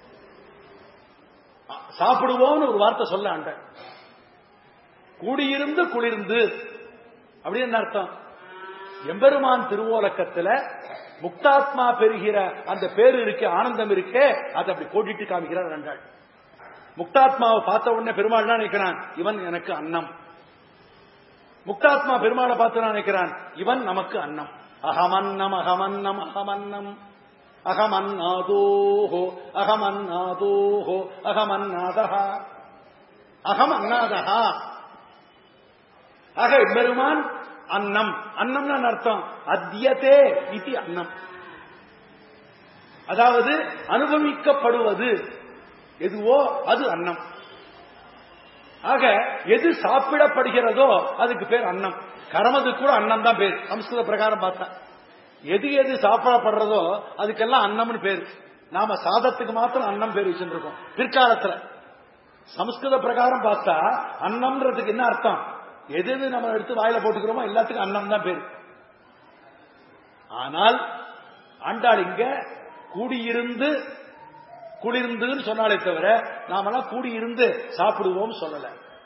சாப்பிடுவோம்னு ஒரு வார்த்தை சொல்ல ஆண்ட கூடியிருந்து குளிர்ந்து அப்படின்னு என்ன அர்த்தம் எம்பெருமான் திருவோலக்கத்துல முக்தாத்மா பெறுகிற அந்த பேரு இருக்கே ஆனந்தம் இருக்கே அதை அப்படி கோடிட்டு காமிக்கிறார் ரெண்டாள் முக்தாத்மாவை பார்த்த உடனே பெருமாள் என்ன நினைக்கிறான் இவன் எனக்கு அன்னம் முக்தாத்மா பெருமாளை பார்த்து நான் நினைக்கிறான் இவன் நமக்கு அன்னம் அகமன்னம் அகமன்னம் அகமன்னம் அகமன்னாதோஹோ அகமன்னாதோஹோ அகமன்னாதஹா அகமன்னாதஹா ஆக பெருமான் அன்னம் அன்னம்னு அர்த்தம் அத்தியதே இது அன்னம் அதாவது அனுபவிக்கப்படுவது எதுவோ அது அன்னம் ஆக எது சாப்பிடப்படுகிறதோ அதுக்கு பேர் அன்னம் கரமது கூட அன்னம் தான் பேர் சம்ஸ்கிருத பிரகாரம் பார்த்தா எது எது சாப்பிடப்படுறதோ அதுக்கெல்லாம் அன்னம்னு பேர் நாம சாதத்துக்கு மாத்திரம் அன்னம் பேர் வச்சுருக்கோம் பிற்காலத்துல சம்ஸ்கிருத பிரகாரம் பார்த்தா அன்னம்ன்றதுக்கு என்ன அர்த்தம் எது எது நம்ம எடுத்து வாயில போட்டுக்கிறோமோ எல்லாத்துக்கும் அன்னம் தான் பேர் ஆனால் ஆண்டாள் இங்க கூடியிருந்து குளிர்ந்துன்னு சொன்னாலே தவிர நாமெல்லாம் கூடியிருந்து சாப்பிடுவோம் சொல்லல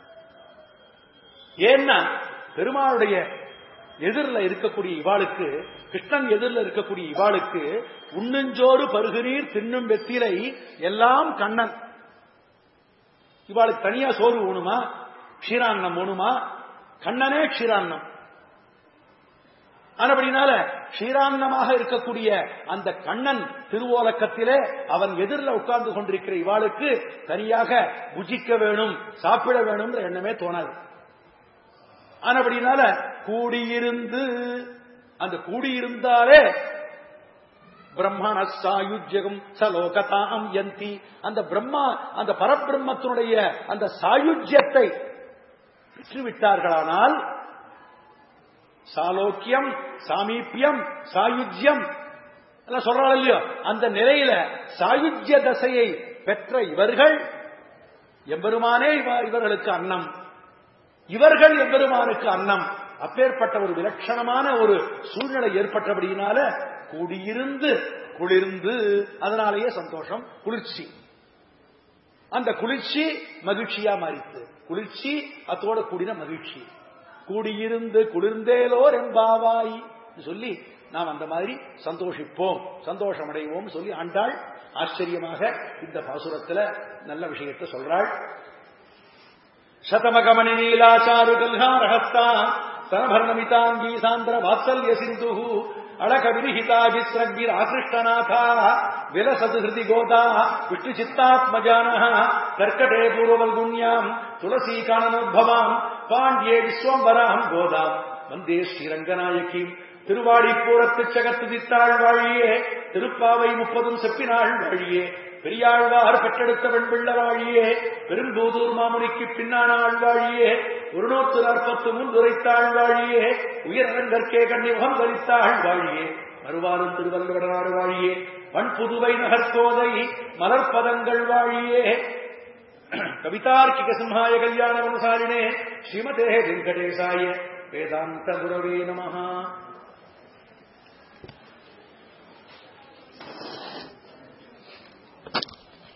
ஏன்னா பெருமாளுடைய எதிரில் இருக்கக்கூடிய இவாளுக்கு கிருஷ்ணன் எதிரில் இருக்கக்கூடிய இவாளுக்கு உண்ணுஞ்சோறு பருகுநீர் தின்னும் வெத்திலை எல்லாம் கண்ணன் இவாளுக்கு தனியா சோறு ஊணுமா க்ஷீரான்னம் ஊணுமா கண்ணனே க்ஷீரான்னம் ஆனபடினால க்ஷீரான்னமாக இருக்கக்கூடிய அந்த கண்ணன் திருவோலக்கத்திலே அவன் எதிரில் உட்கார்ந்து கொண்டிருக்கிற இவாளுக்கு தனியாக புஜிக்க வேணும் சாப்பிட வேணும்ன்ற எண்ணமே தோணாது ஆனபடினால கூடியிருந்து அந்த கூடியிருந்தாலே பிரம்மண சாயுஜ்யகம் சலோகதாம் யந்தி அந்த பிரம்மா அந்த பரபிரம்மத்தினுடைய அந்த சாயுஜ்யத்தை பெற்றுவிட்டார்களானால் சாலோக்கியம் சாமீபியம் சாயுஜ்யம் எல்லாம் சொல்றாள் இல்லையோ அந்த நிலையில சாயுஜ்ய தசையை பெற்ற இவர்கள் எம்பெருமானே இவ- இவர்களுக்கு அன்னம் இவர்கள் எம்பெருமானுக்கு அன்னம் அப்பேற்பட்ட ஒரு விலட்சணமான ஒரு சூழ்நிலை ஏற்பட்டபடியினால கூடியிருந்து குளிர்ந்து அதனாலேயே சந்தோஷம் குளிர்ச்சி அந்த குளிர்ச்சி மகிழ்ச்சியா மாறித்து குளிர்ச்சி அத்தோட கூடின மகிழ்ச்சி கூடியிருந்து குளிர்ந்தேலோர் எம்பாவாய் சொல்லி நாம் அந்த மாதிரி சந்தோஷிப்போம் சந்தோஷம் அடைவோம் சொல்லி ஆண்டாள் ஆச்சரியமாக இந்த பாசுரத்துல நல்ல விஷயத்தை சொல்றாள் ಶತಮಗಮನಿ ನೀಲಾಚಾರು ಗಲ್ಹಾರಹಸ್ತಾ ಸ್ತನಭರ್ಣಮಿತಾಂಗೀ ಸಾಂದ್ರ ವಾತ್ಸಲ್ಯ ಸಿಂಧು ಅಳಕ ವಿರಿಹಿತಾಭಿಸ್ರಗ್ಭಿರಾಕೃಷ್ಟನಾಥ ವಿಲಸದು ಹೃದಿ ಗೋದಾ ವಿಷ್ಣು ಚಿತ್ತಾತ್ಮಜಾನ ಕರ್ಕಟೆ ಪೂರ್ವವಲ್ಗುಣ್ಯಾಂ ತುಳಸೀ ಕಾಣನೋದ್ಭವಾಂ ಪಾಂಡ್ಯೇ ವಿಶ್ವಂಬರಾಂ ಗೋದಾಂ வந்தே ஸ்ரீரங்கநாயகி திருவாடிப்பூரத்து சகத்துதித்தாள் வாழியே திருப்பாவை முப்பதும் செப்பினாள் வாழியே பெரியாழ்வார் பெற்றெடுத்த வெண்பிள்ள வாழியே பெரும்பூதூர் மாமுனிக்கு பின்னானாள் வாழியே ஒரு நூற்று நாற்பத்து முன்துரைத்தாள் வாழியே உயரங்கற்கே கண்ணிமுகம் தரித்தாள் வாழியே மறுவாரும் திருவள்ளுவனாறு வாழியே பண் புதுவை நகர்கோதை மலர்பதங்கள் வாழியே கவிதார்க்கிக சிம்ஹாய கல்யாண மனசாரிணே ஸ்ரீமதே வெங்கடேசாய வேதாந்த குரவே நமஹ